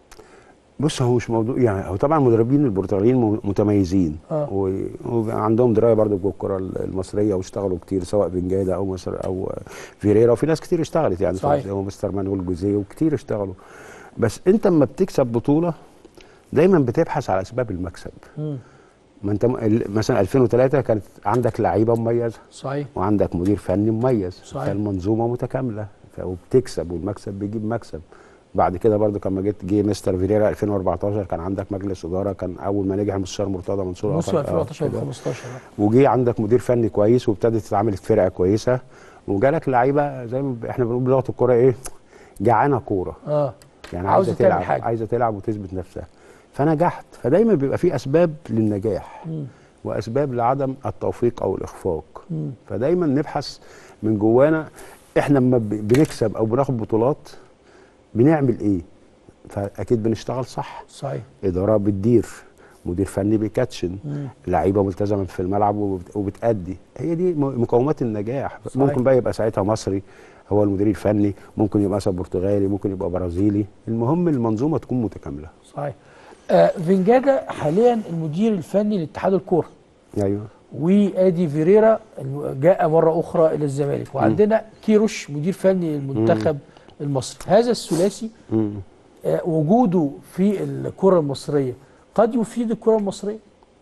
بص هو مش موضوع يعني هو طبعا المدربين البرتغاليين م- متميزين آه. و- وعندهم درايه برضه بالكره المصريه واشتغلوا كتير سواء فينجادا او مصر او فيريرا وفي ناس كتير اشتغلت يعني صحيح. هو مستر مانويل جوزيه وكتير اشتغلوا بس انت اما بتكسب بطوله دايما بتبحث على اسباب المكسب مم. ما انت م- ال- مثلا 2003 كانت عندك لعيبه مميزه صحيح وعندك مدير فني مميز صحيح. فالمنظومه متكامله ف- وبتكسب والمكسب بيجيب مكسب بعد كده برضو كما جيت جه مستر فيريرا 2014 كان عندك مجلس اداره كان اول ما نجح المستشار مرتضى منصور موسم آه، 2014 كده. 2015 وجي عندك مدير فني كويس وابتدت تتعامل فرقه كويسه وجالك لعيبه زي ما ب- احنا بنقول بلغه الكوره ايه جعانه كوره اه يعني عاوزة عايزه تعمل تلعب حاجة. عايزه تلعب وتثبت نفسها فنجحت فدايما بيبقى في اسباب للنجاح مم. واسباب لعدم التوفيق او الاخفاق مم. فدايما نبحث من جوانا احنا لما ب- بنكسب او بناخد بطولات بنعمل ايه فاكيد بنشتغل صح صحيح اداره بتدير مدير فني بيكاتشن مم. لعيبه ملتزمه في الملعب وبت- وبتأدي هي دي م- مقومات النجاح صحيح. ممكن بقى يبقى ساعتها مصري هو المدير الفني ممكن يبقى مثلا برتغالي ممكن يبقى برازيلي المهم المنظومه تكون متكامله صحيح آه فينجادا حاليا المدير الفني لاتحاد الكوره ايوه وادي فيريرا الم- جاء مره اخرى الى الزمالك وعندنا كيروش مدير فني للمنتخب المصري هذا الثلاثي مم. آه، وجوده في الكره المصريه قد يفيد الكره المصريه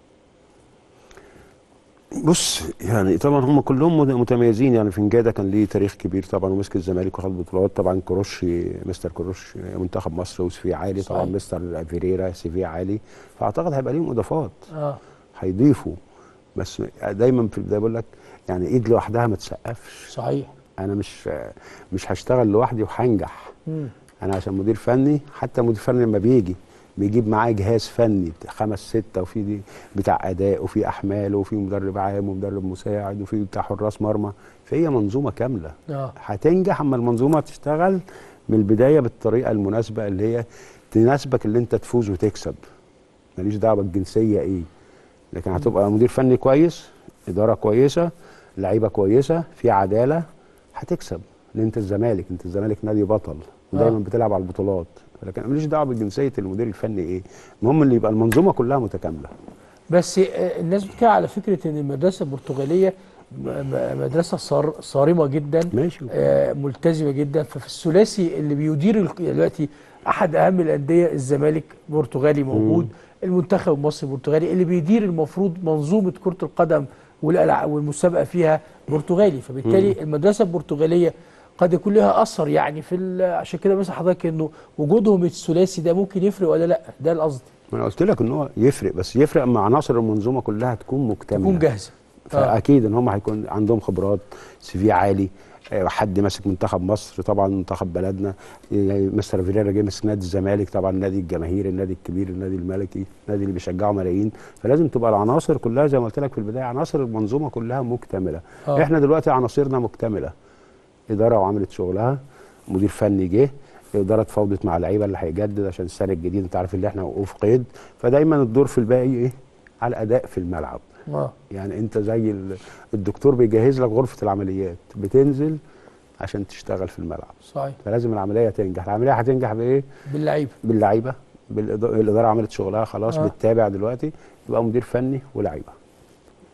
بص يعني طبعا هم كلهم مت- متميزين يعني فنجاده كان ليه تاريخ كبير طبعا ومسك الزمالك وخد بطولات طبعا كروش مستر كروش منتخب مصر وسي في عالي طبعا صحيح. مستر فيريرا سي في عالي فاعتقد هيبقى ليهم اضافات اه هيضيفوا بس دايما في البدايه بقول لك يعني ايد لوحدها ما تسقفش صحيح انا مش مش هشتغل لوحدي وهنجح مم. انا عشان مدير فني حتى مدير فني لما بيجي بيجيب معاه جهاز فني خمس ستة وفي دي بتاع أداء وفي أحمال وفي مدرب عام ومدرب مساعد وفي بتاع حراس مرمى فهي منظومة كاملة اه هتنجح أما المنظومة تشتغل من البداية بالطريقة المناسبة اللي هي تناسبك اللي أنت تفوز وتكسب ماليش دعوة بالجنسية إيه لكن هتبقى مدير فني كويس إدارة كويسة لعيبة كويسة في عدالة هتكسب لأن أنت الزمالك أنت الزمالك نادي بطل ودايما آه. بتلعب على البطولات لكن ماليش دعوه بجنسيه المدير الفني ايه المهم اللي يبقى المنظومه كلها متكامله بس آه، الناس بتتكلم على فكره ان المدرسه البرتغاليه م- م- مدرسه صار صارمه جدا ماشي آه، ملتزمه جدا ففي الثلاثي اللي بيدير ال- دلوقتي احد اهم الانديه الزمالك برتغالي موجود المنتخب المصري برتغالي اللي بيدير المفروض منظومه كره القدم والألع- والمسابقه فيها برتغالي فبالتالي المدرسه البرتغاليه قد يكون لها اثر يعني في ال- عشان كده مثلا حضرتك انه وجودهم الثلاثي ده ممكن يفرق ولا لا ده القصد ما انا قلت لك ان هو يفرق بس يفرق اما عناصر المنظومه كلها تكون مكتمله تكون جاهزه آه. فاكيد ان هم هيكون عندهم خبرات سي في عالي آه، حد ماسك منتخب مصر طبعا منتخب بلدنا آه، مستر فيريرا جه ماسك نادي الزمالك طبعا نادي الجماهير النادي الكبير النادي الملكي النادي اللي بيشجعه ملايين فلازم تبقى العناصر كلها زي ما قلت لك في البدايه عناصر المنظومه كلها مكتمله آه. احنا دلوقتي عناصرنا مكتمله اداره وعملت شغلها مدير فني جه الاداره اتفاوضت مع اللعيبه اللي هيجدد عشان السنه الجديده انت عارف اللي احنا وقوف قيد فدايما الدور في الباقي ايه على الاداء في الملعب اه يعني انت زي ال- الدكتور بيجهز لك غرفه العمليات بتنزل عشان تشتغل في الملعب صحيح فلازم العمليه تنجح العمليه هتنجح بايه باللعيبه باللعيبه بالإضاءة- الاداره عملت شغلها خلاص آه. بتتابع دلوقتي يبقى مدير فني ولعيبه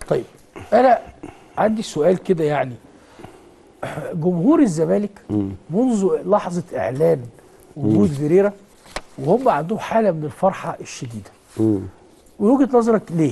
طيب انا عندي سؤال كده يعني جمهور الزمالك منذ لحظه اعلان وجود فيريرا وهم عندهم حاله من الفرحه الشديده مم. ووجهه نظرك ليه؟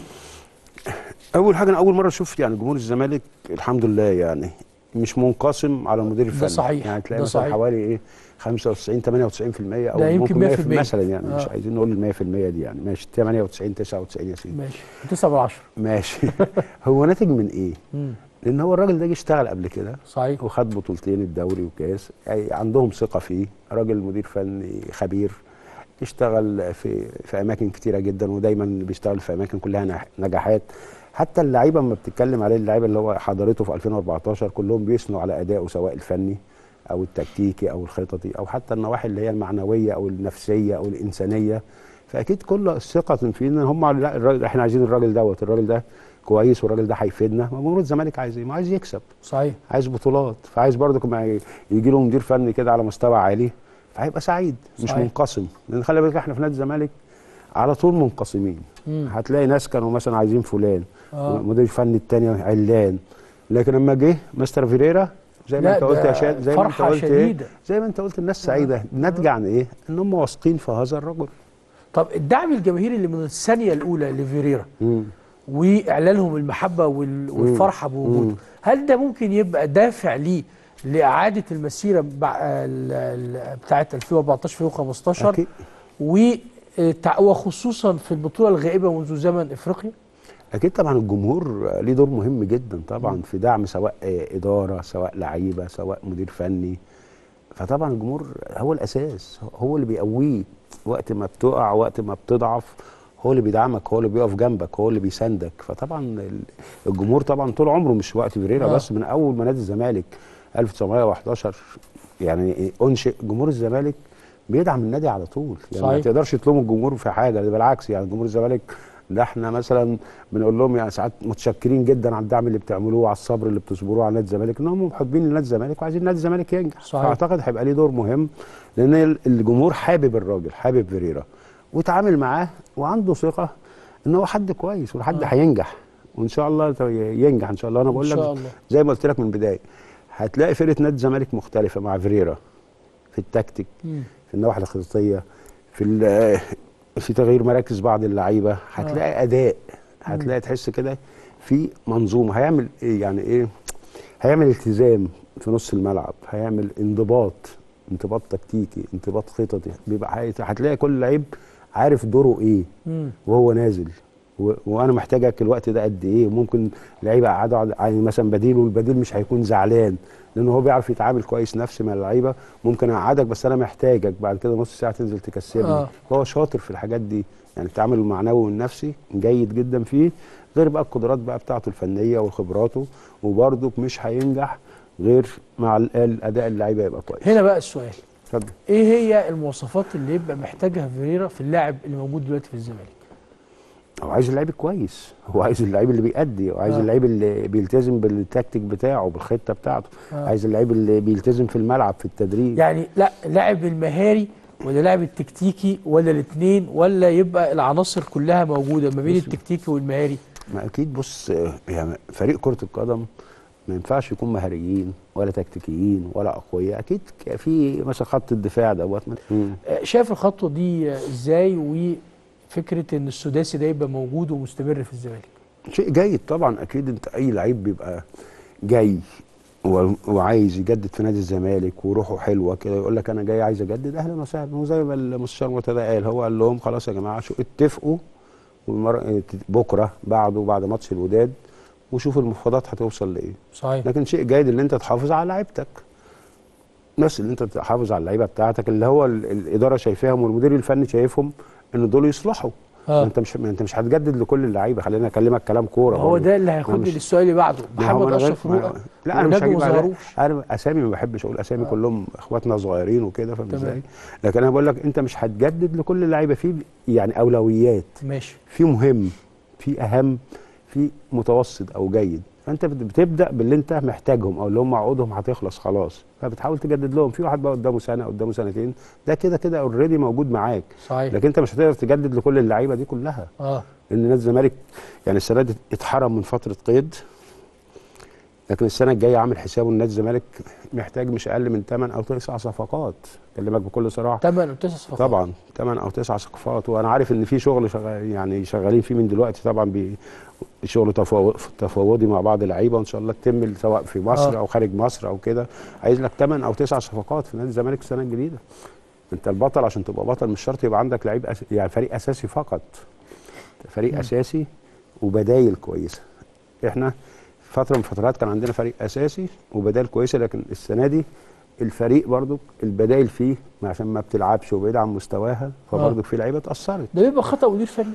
اول حاجه انا اول مره اشوف يعني جمهور الزمالك الحمد لله يعني مش منقسم على المدير الفني صحيح، يعني تلاقي ده مثلا صحيح. حوالي ايه 95 98% او ده يمكن ممكن 100% مثلا يعني مش آه. عايزين نقول ال 100% دي يعني ماشي 98 99 يا سيدي ماشي 9 من 10 ماشي هو ناتج من ايه؟ مم. لان هو الراجل ده جه اشتغل قبل كده صحيح وخد بطولتين الدوري والكاس يعني عندهم ثقه فيه راجل مدير فني خبير اشتغل في في اماكن كتيره جدا ودايما بيشتغل في اماكن كلها نح- نجاحات حتى اللعيبه لما بتتكلم عليه اللعيبه اللي هو حضرته في 2014 كلهم بيثنوا على ادائه سواء الفني او التكتيكي او الخططي او حتى النواحي اللي هي المعنويه او النفسيه او الانسانيه فاكيد كل الثقه فيه ان هم لا الراجل احنا عايزين الراجل دوت الراجل ده كويس والراجل ده هيفيدنا ما جمهور الزمالك عايز ايه؟ ما عايز يكسب صحيح عايز بطولات فعايز برضه كما يجي له مدير فني كده على مستوى عالي فهيبقى سعيد مش صحيح. منقسم لان خلي بالك احنا في نادي الزمالك على طول منقسمين مم. هتلاقي ناس كانوا مثلا عايزين فلان آه. المدير الفني التاني علان لكن لما جه مستر فيريرا زي ما لا، انت قلت ده يا شاد زي ما انت فرحة قلت ايه شديدة. زي ما انت قلت الناس سعيده ناتجه عن ايه؟ ان هم واثقين في هذا الرجل طب الدعم الجماهيري اللي من الثانيه الاولى لفيريرا مم. واعلانهم المحبه وال- والفرحه بوجوده مم. هل ده ممكن يبقى دافع ليه لاعاده المسيره بع- ال- ال- بتاعه 2014 2015 اكيد وتع- وخصوصا في البطوله الغائبه منذ زمن افريقيا اكيد طبعا الجمهور ليه دور مهم جدا طبعا في دعم سواء آه، اداره سواء لعيبه سواء مدير فني فطبعا الجمهور هو الاساس هو اللي بيقويك وقت ما بتقع وقت ما بتضعف هو اللي بيدعمك هو اللي بيقف جنبك هو اللي بيساندك فطبعا ال- الجمهور طبعا طول عمره مش وقت فيريرا آه. بس من اول ما نادي الزمالك 1911 يعني انشئ جمهور الزمالك بيدعم النادي على طول يعني ما صحيح. تقدرش تلوم الجمهور في حاجه ده بالعكس يعني جمهور الزمالك ده احنا مثلا بنقول لهم يعني ساعات متشكرين جدا على الدعم اللي بتعملوه وعلى الصبر اللي بتصبروه على نادي الزمالك ان هم محبين لنادي الزمالك وعايزين نادي الزمالك ينجح صحيح. فاعتقد هيبقى ليه دور مهم لان ال- الجمهور حابب الراجل حابب فيريرا وتعامل معاه وعنده ثقه ان هو حد كويس وحد آه. هينجح وان شاء الله ينجح ان شاء الله انا ان بقول شاء لك الله زي ما قلت لك من البدايه هتلاقي فرقه نادي الزمالك مختلفه مع فيريرا في التكتيك مم. في النواحي الخططيه في ال- في تغيير مراكز بعض اللعيبه هتلاقي اداء هتلاقي تحس كده في منظومه هيعمل ايه يعني ايه هيعمل التزام في نص الملعب هيعمل انضباط انضباط تكتيكي انضباط خططي بيبقى هي- هتلاقي كل لعيب عارف دوره ايه مم. وهو نازل و... وانا محتاجك الوقت ده قد ايه ممكن لعيبه قاعده يعني مثلا بديل والبديل مش هيكون زعلان لان هو بيعرف يتعامل كويس نفسي مع اللعيبه ممكن اقعدك بس انا محتاجك بعد كده نص ساعه تنزل تكسبني آه. هو شاطر في الحاجات دي يعني التعامل المعنوي والنفسي جيد جدا فيه غير بقى القدرات بقى بتاعته الفنيه وخبراته وبرضك مش هينجح غير مع ال- الاداء اللعيبه يبقى كويس هنا بقى السؤال اتفضل ايه هي المواصفات اللي يبقى محتاجها فيريرا في اللاعب اللي موجود دلوقتي في الزمالك هو عايز اللعيب كويس هو عايز اللعيب اللي بيأدي وعايز آه. اللعيب اللي بيلتزم بالتكتيك بتاعه بالخطه بتاعته آه. عايز اللعيب اللي بيلتزم في الملعب في التدريب يعني لا اللاعب المهاري ولا اللاعب التكتيكي ولا الاثنين ولا يبقى العناصر كلها موجوده ما بين بص- التكتيكي والمهاري ما اكيد بص آه، يعني فريق كره القدم ما ينفعش يكون مهاريين ولا تكتيكيين ولا اقوياء اكيد ك- في مثلا خط الدفاع دوت مم. آه، شايف الخطوه دي آه، ازاي وفكره ان السداسي ده يبقى موجود ومستمر في الزمالك شيء جيد طبعا اكيد انت اي لعيب بيبقى جاي و- وعايز يجدد في نادي الزمالك وروحه حلوه كده يقول لك انا جاي عايز اجدد اهلا وسهلا وزي ما المستشار مرتضى قال هو قال لهم خلاص يا جماعه شو اتفقوا والمر- بكره بعده بعد ماتش الوداد وشوفوا المفاوضات هتوصل لايه صحيح لكن شيء جيد ان انت تحافظ على لعيبتك نفس اللي انت تحافظ على اللعيبه بتاعتك اللي هو ال- الاداره شايفاهم والمدير الفني شايفهم ان دول يصلحوا آه. ما انت مش ما انت مش هتجدد لكل اللعيبه خلينا اكلمك كلام كوره هو برضه. ده اللي ما هياخدني مش- للسؤال اللي بعده ما هو محمد أنا غير- اشرف ما- رؤى لا انا مش ونجم هجيب ما على ظهروش انا اسامي ما بحبش اقول اسامي آه. كلهم اخواتنا صغيرين وكده فاهم تمام. ازاي لكن انا بقول لك انت مش هتجدد لكل اللعيبه في يعني اولويات ماشي في مهم في اهم في متوسط او جيد فانت بت- بتبدا باللي انت محتاجهم او اللي هم عقودهم هتخلص خلاص فبتحاول تجدد لهم في واحد بقى قدامه سنه قدامه سنتين ده كده كده اوريدي موجود معاك صحيح لكن انت مش هتقدر تجدد لكل اللعيبه دي كلها اه لان نادي الزمالك يعني السنه دي اتحرم من فتره قيد لكن السنه الجايه عامل حسابه ان نادي الزمالك محتاج مش اقل من 8 او 9 صفقات اكلمك بكل صراحه ثمان او تسع صفقات طبعا 8 او 9 صفقات وانا عارف ان في شغل شغال يعني شغالين فيه من دلوقتي طبعا بي شغل تفاو- تفاوضي مع بعض اللعيبه وان شاء الله تتم سواء في مصر آه. او خارج مصر او كده عايز لك 8 او 9 صفقات في نادي الزمالك السنه الجديده انت البطل عشان تبقى بطل مش شرط يبقى عندك لعيب أس... يعني فريق اساسي فقط فريق مم. اساسي وبدايل كويسه احنا فتره من فترات كان عندنا فريق اساسي وبدايل كويسه لكن السنه دي الفريق برضو البدايل فيه عشان ما بتلعبش وبعيد عن مستواها فبرضو في لعيبه اتاثرت ده بيبقى خطا مدير فني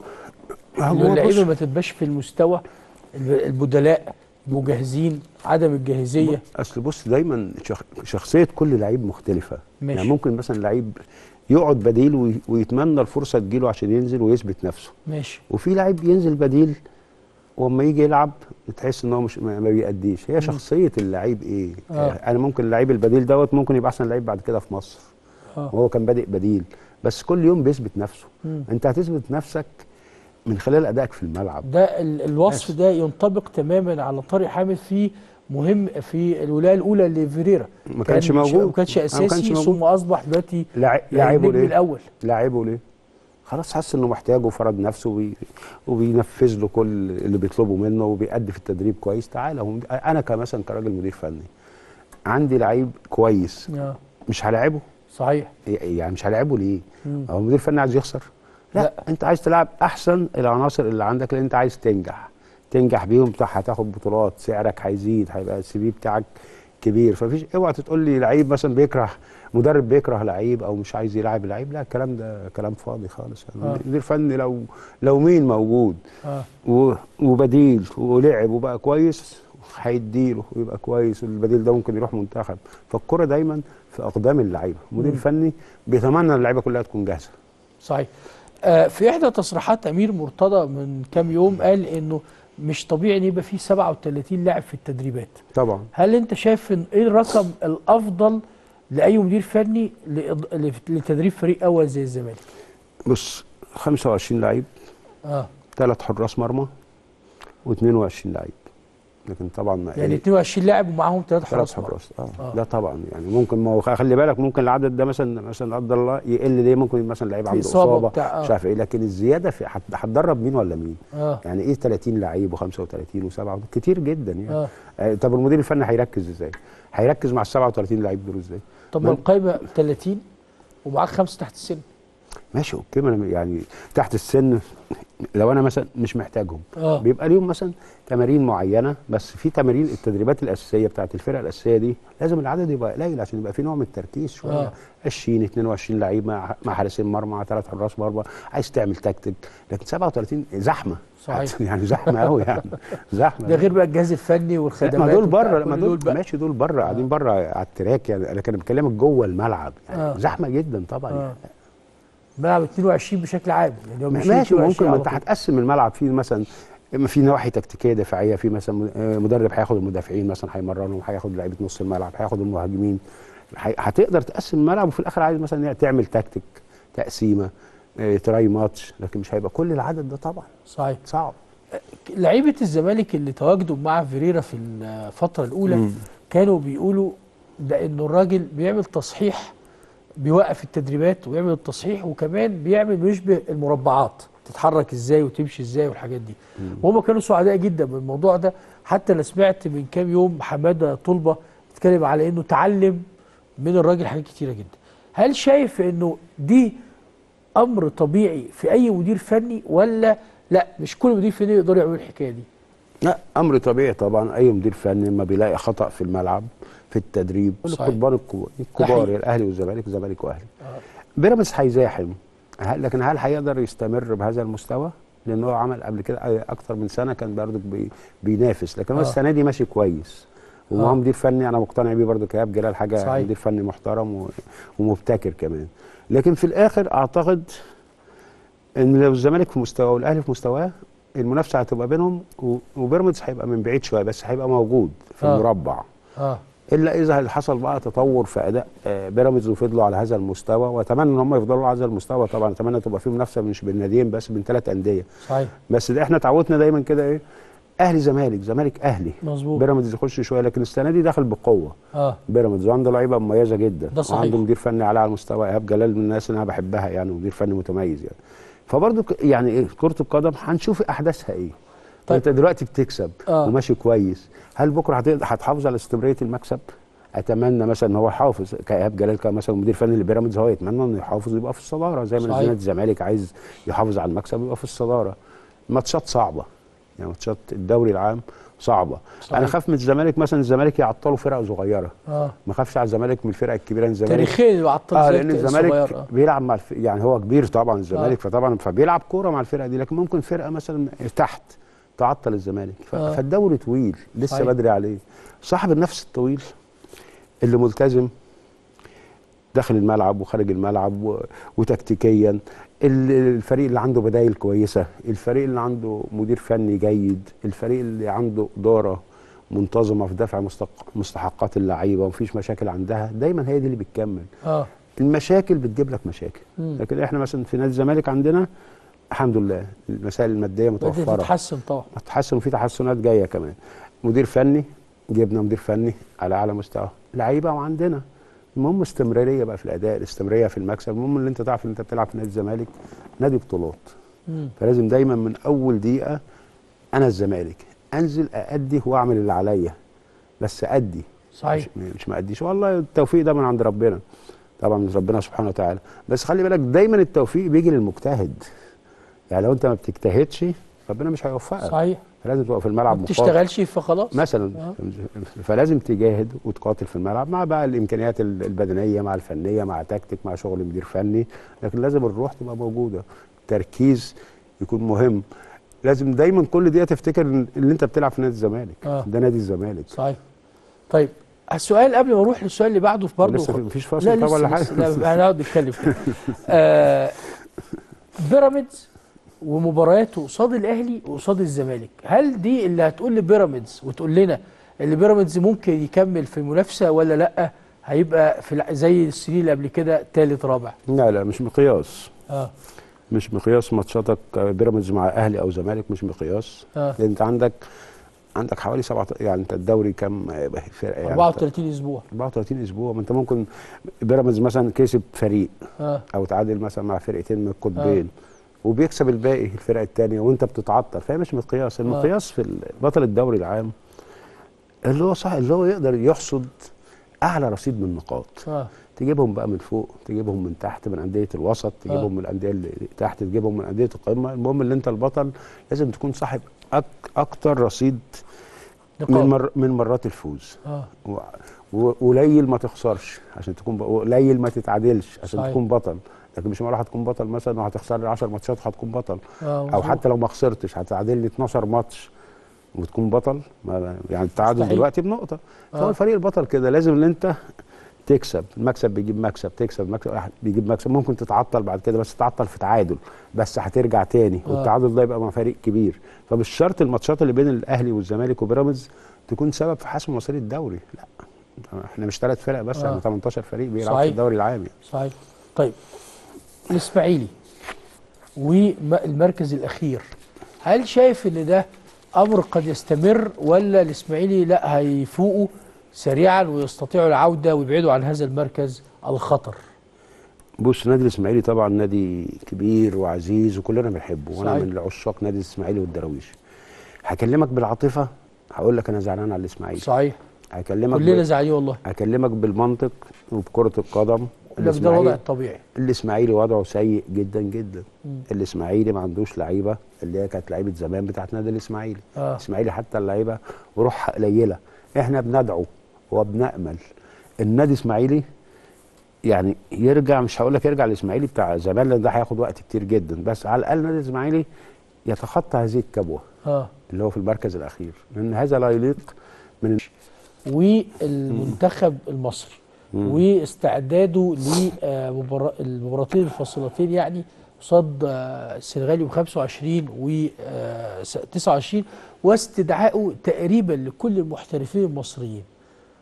إن اللعيبه ما تبقاش في المستوى الب- البدلاء مجهزين عدم الجاهزيه اصل بص دايما شخ... شخصيه كل لعيب مختلفه ماشي. يعني ممكن مثلا لعيب يقعد بديل وي... ويتمنى الفرصه تجيله عشان ينزل ويثبت نفسه ماشي وفي لعيب ينزل بديل واما يجي يلعب تحس ان هو مش ما ما بيأديش هي شخصيه اللعيب ايه آه. انا ممكن اللعيب البديل دوت ممكن يبقى احسن لعيب بعد كده في مصر اه وهو كان بادئ بديل بس كل يوم بيثبت نفسه مم. انت هتثبت نفسك من خلال ادائك في الملعب ده ال- الوصف ماشي. ده ينطبق تماما على طارق حامد في مهم في الولايه الاولى لفيريرا ما كانش كان مش- موجود ما كانش آه، ما اساسي كانش موجود. ثم اصبح دلوقتي لع- يعني لعبه النجم ليه الاول لاعبه ليه؟ خلاص حس انه محتاج وفرض نفسه وبي... وبينفذ له كل اللي بيطلبه منه وبيأدي في التدريب كويس تعالى هو انا كمثلا كراجل مدير فني عندي لعيب كويس اه مش هلاعبه صحيح يعني مش هلاعبه ليه؟ مم. هو المدير الفني عايز يخسر؟ لا, لا. لا انت عايز تلعب احسن العناصر اللي عندك اللي انت عايز تنجح تنجح بيهم بتاع هتاخد بطولات سعرك هيزيد هيبقى السي في بتاعك كبير فمفيش اوعى تقول لي لعيب مثلا بيكره مدرب بيكره لعيب او مش عايز يلعب لعيب لا الكلام ده كلام فاضي خالص يعني آه. مدير فني لو لو مين موجود اه و- وبديل ولعب وبقى كويس هيديله ويبقى كويس والبديل ده ممكن يروح منتخب فالكرة دايما في اقدام اللعيبه المدير مم. الفني بيتمنى اللعيبه كلها تكون جاهزه صحيح آه في احدى تصريحات امير مرتضى من كام يوم قال انه مش طبيعي ان يبقى فيه 37 لاعب في التدريبات طبعا هل انت شايف ان ايه الرقم الافضل لاي مدير فني لإض- لف- لتدريب فريق اول زي الزمالك بص 25 لعيب اه ثلاث حراس مرمى و22 لعيب لكن طبعا يعني 22 لاعب ومعاهم ثلاث ثلاث حراس مرمى. حراس اه. آه. لا طبعا يعني ممكن ما هو خلي بالك ممكن العدد ده مثلا مثلا قدر الله يقل ليه ممكن مثلا لعيب في عنده إصابة اصابه بتاع- آه. مش عارف ايه لكن الزياده في هت- هتدرب مين ولا مين اه يعني ايه 30 لعيب و35 و7 كتير جدا يعني اه آه. طب المدير الفني هيركز ازاي؟ هيركز مع ال 37 لعيب دول ازاي؟ طب ما من- القايمه 30 ومعاك خمسه تحت السن ماشي اوكي ما أنا يعني تحت السن لو انا مثلا مش محتاجهم اه بيبقى ليهم مثلا تمارين معينه بس في تمارين التدريبات الاساسيه بتاعت الفرقه الاساسيه دي لازم العدد يبقى قليل عشان يبقى في نوع من التركيز شويه آه. آه. 20 22 لعيب مع مع حارسين مرمى مع ثلاث حراس مرمى عايز تعمل تكتيك لكن 37 زحمه صحيح. يعني زحمه قوي يعني زحمه ده غير بقى الجهاز الفني لا، والخدمات ما دول وبتاع، بره كل ما دول بقى. ماشي دول بره قاعدين بره على التراك يعني لكن انا بكلمك جوه الملعب يعني آه. زحمه جدا طبعا آه. يعني. ملعب 22 بشكل عام يعني هو بيشيل ماشي 22 ممكن ما على انت طول. هتقسم الملعب فيه مثلا اما في نواحي تكتيكيه دفاعيه في مثلا آه، مدرب هياخد المدافعين مثلا هيمرنهم هياخد لعيبه نص الملعب هياخد المهاجمين هي- هتقدر تقسم الملعب وفي الاخر عايز مثلا تعمل تكتيك تقسيمه آه، تراي ماتش لكن مش هيبقى كل العدد ده طبعا صحيح صعب لعيبه الزمالك اللي تواجدوا مع فيريرا في الفتره الاولى مم. كانوا بيقولوا ده انه الراجل بيعمل تصحيح بيوقف التدريبات ويعمل التصحيح وكمان بيعمل بيشبه المربعات تتحرك ازاي وتمشي ازاي والحاجات دي وهم كانوا سعداء جدا بالموضوع ده حتى انا سمعت من كام يوم حماده طلبه اتكلم على انه تعلم من الراجل حاجات كتيره جدا هل شايف انه دي امر طبيعي في اي مدير فني ولا لا مش كل مدير فني يقدر يعمل الحكايه دي لا امر طبيعي طبعا اي مدير فني لما بيلاقي خطا في الملعب في التدريب صحيح. القضبان الكبار حقيقي. الكبار الاهلي والزمالك الزمالك واهلي بيراميدز هيزاحم هل- لكن هل هيقدر يستمر بهذا المستوى؟ لان هو عمل قبل كده اكتر من سنه كان برضه بي بينافس لكن هو آه. السنه دي ماشي كويس وهو آه. مدير فني انا مقتنع بيه برضه كياب جلال حاجه صحيح. مدير فني محترم و- ومبتكر كمان لكن في الاخر اعتقد ان لو الزمالك في مستواه والاهلي في مستواه المنافسه هتبقى بينهم و- وبيراميدز هيبقى من بعيد شويه بس هيبقى موجود في آه. المربع اه الا اذا اللي حصل بقى تطور في اداء آه، بيراميدز وفضلوا على هذا المستوى واتمنى ان هم يفضلوا على هذا المستوى طبعا اتمنى تبقى في منافسه مش بين ناديين بس بين ثلاث انديه صحيح بس ده احنا اتعودنا دايما كده ايه اهلي زمالك زمالك اهلي مظبوط بيراميدز يخش شويه لكن السنه دي دخل بقوه اه بيراميدز وعنده لعيبه مميزه جدا ده صحيح. وعنده مدير فني على على مستوى ايهاب جلال من الناس اللي انا بحبها يعني مدير فني متميز يعني فبرضه ك- يعني ايه كره القدم هنشوف احداثها ايه طيب. طيب. انت دلوقتي بتكسب آه. وماشي كويس هل بكره هتقدر هتحافظ على استمراريه المكسب اتمنى مثلا ان هو يحافظ كايهاب جلال كان مثلا مدير فني لبيراميدز هو يتمنى انه يحافظ يبقى في الصداره زي ما صحيح. نادي الزمالك عايز يحافظ على المكسب يبقى في الصداره ماتشات صعبه يعني ماتشات الدوري العام صعبه صحيح. انا خاف من الزمالك مثلا الزمالك يعطلوا فرقه صغيره اه ما خافش على الزمالك من الفرق الكبيره لأن الزمالك تاريخيا يعطل اه زي لان الزمالك الصغير، آه. بيلعب مع الف... يعني هو كبير طبعا الزمالك آه. فطبعا فبيلعب كوره مع الفرقه دي لكن ممكن فرقه مثلا تحت تعطل الزمالك ف... آه. فالدوري طويل لسه صحيح. بدري عليه صاحب النفس الطويل اللي ملتزم داخل الملعب وخارج الملعب و... وتكتيكيا ال- الفريق اللي عنده بدايل كويسه الفريق اللي عنده مدير فني جيد الفريق اللي عنده اداره منتظمه في دفع مستق... مستحقات اللعيبه ومفيش مشاكل عندها دايما هي دي اللي بتكمل اه المشاكل بتجيب لك مشاكل مم. لكن احنا مثلا في نادي الزمالك عندنا الحمد لله المسائل الماديه بدات متوفره تتحسن طبعا تحسن وفي تحسنات جايه كمان مدير فني جبنا مدير فني على اعلى مستوى لعيبه وعندنا المهم استمراريه بقى في الاداء الاستمراريه في المكسب المهم ان انت تعرف ان انت بتلعب في نادي الزمالك نادي بطولات مم. فلازم دايما من اول دقيقه انا الزمالك انزل اادي واعمل اللي عليا بس ادي صحيح مش, مش ما اديش والله التوفيق ده من عند ربنا طبعا من ربنا سبحانه وتعالى بس خلي بالك دايما التوفيق بيجي للمجتهد يعني لو انت ما بتجتهدش ربنا مش هيوفقك صحيح فلازم تبقى في ما الملعب مقاتل بتشتغلش فخلاص مثلا آه. فلازم تجاهد وتقاتل في الملعب مع بقى الامكانيات ال- البدنيه مع الفنيه مع تكتيك مع شغل مدير فني لكن لازم الروح تبقى موجوده التركيز يكون مهم لازم دايما كل دقيقه تفتكر ان اللي انت بتلعب في نادي الزمالك آه. ده نادي الزمالك صحيح طيب السؤال قبل ما اروح للسؤال اللي بعده في برضه لسه في- مفيش فاصل لا طبعا لسه ولا حاجه لسه لا هنقعد نتكلم فيه. آه بيراميدز ومبارياته قصاد الاهلي وقصاد الزمالك هل دي اللي هتقول لبيراميدز وتقول لنا اللي بيراميدز ممكن يكمل في المنافسه ولا لا هيبقى في الع- زي السنين اللي قبل كده ثالث رابع لا لا مش مقياس اه مش مقياس ماتشاتك بيراميدز مع اهلي او زمالك مش مقياس اه لان انت عندك عندك حوالي سبعة يعني انت الدوري كام فرقه يعني 34 اسبوع 34 اسبوع ما انت ممكن بيراميدز مثلا كسب فريق اه او تعادل مثلا مع فرقتين من القطبين وبيكسب الباقي الفرق الثانيه وانت بتتعطل فهي مش مقياس المقياس في ال- بطل الدوري العام اللي هو صح اللي هو يقدر يحصد اعلى رصيد من النقاط اه تجيبهم بقى من فوق تجيبهم من تحت من انديه الوسط تجيبهم آه. من الانديه اللي تحت تجيبهم من انديه القمه المهم ان انت البطل لازم تكون صاحب أك اكتر رصيد من نقاط مر من مرات الفوز اه و- و- وقليل ما تخسرش عشان تكون ب- قليل ما تتعادلش عشان صحيح. تكون بطل لكن مش مرة هتكون بطل مثلا وهتخسر لي 10 ماتشات هتكون بطل اه او مظبوط. حتى لو ما خسرتش هتعادل لي 12 ماتش وتكون بطل ما يعني التعادل مستحيل. دلوقتي بنقطه آه. فهو الفريق البطل كده لازم ان انت تكسب المكسب بيجيب مكسب تكسب المكسب بيجيب مكسب ممكن تتعطل بعد كده بس تتعطل في تعادل بس هترجع تاني آه. والتعادل ده يبقى مع فريق كبير فمش شرط الماتشات اللي بين الاهلي والزمالك وبيراميدز تكون سبب في حسم مصير الدوري لا احنا مش ثلاث فرق بس آه. احنا 18 فريق بيلعبوا صحيح. في الدوري العام يعني. صحيح طيب الاسماعيلي والمركز الاخير هل شايف ان ده امر قد يستمر ولا الاسماعيلي لا هيفوقوا سريعا ويستطيعوا العوده ويبعدوا عن هذا المركز الخطر بص نادي الاسماعيلي طبعا نادي كبير وعزيز وكلنا بنحبه وانا صحيح. من عشاق نادي الاسماعيلي والدراويش هكلمك بالعاطفه هقول لك انا زعلان على الاسماعيلي صحيح هكلمك كلنا بال... زعلانين والله هكلمك بالمنطق وبكره القدم ده ده الوضع الطبيعي الاسماعيلي وضعه سيء جدا جدا مم. الاسماعيلي ما عندوش لعيبه اللي هي كانت لعيبه زمان بتاعت نادي الاسماعيلي اه الاسماعيلي حتى اللعيبه روحها قليله احنا بندعو وبنامل النادي الاسماعيلي يعني يرجع مش هقول لك يرجع الاسماعيلي بتاع زمان لان ده هياخد وقت كتير جدا بس على الاقل النادي الاسماعيلي يتخطى هذه الكبوه اه اللي هو في المركز الاخير لان هذا لا يليق من والمنتخب المصري مم. واستعداده للمباراتين الفاصلتين يعني قصاد آه، السنغال يوم 25 و آه، س- 29 واستدعائه تقريبا لكل المحترفين المصريين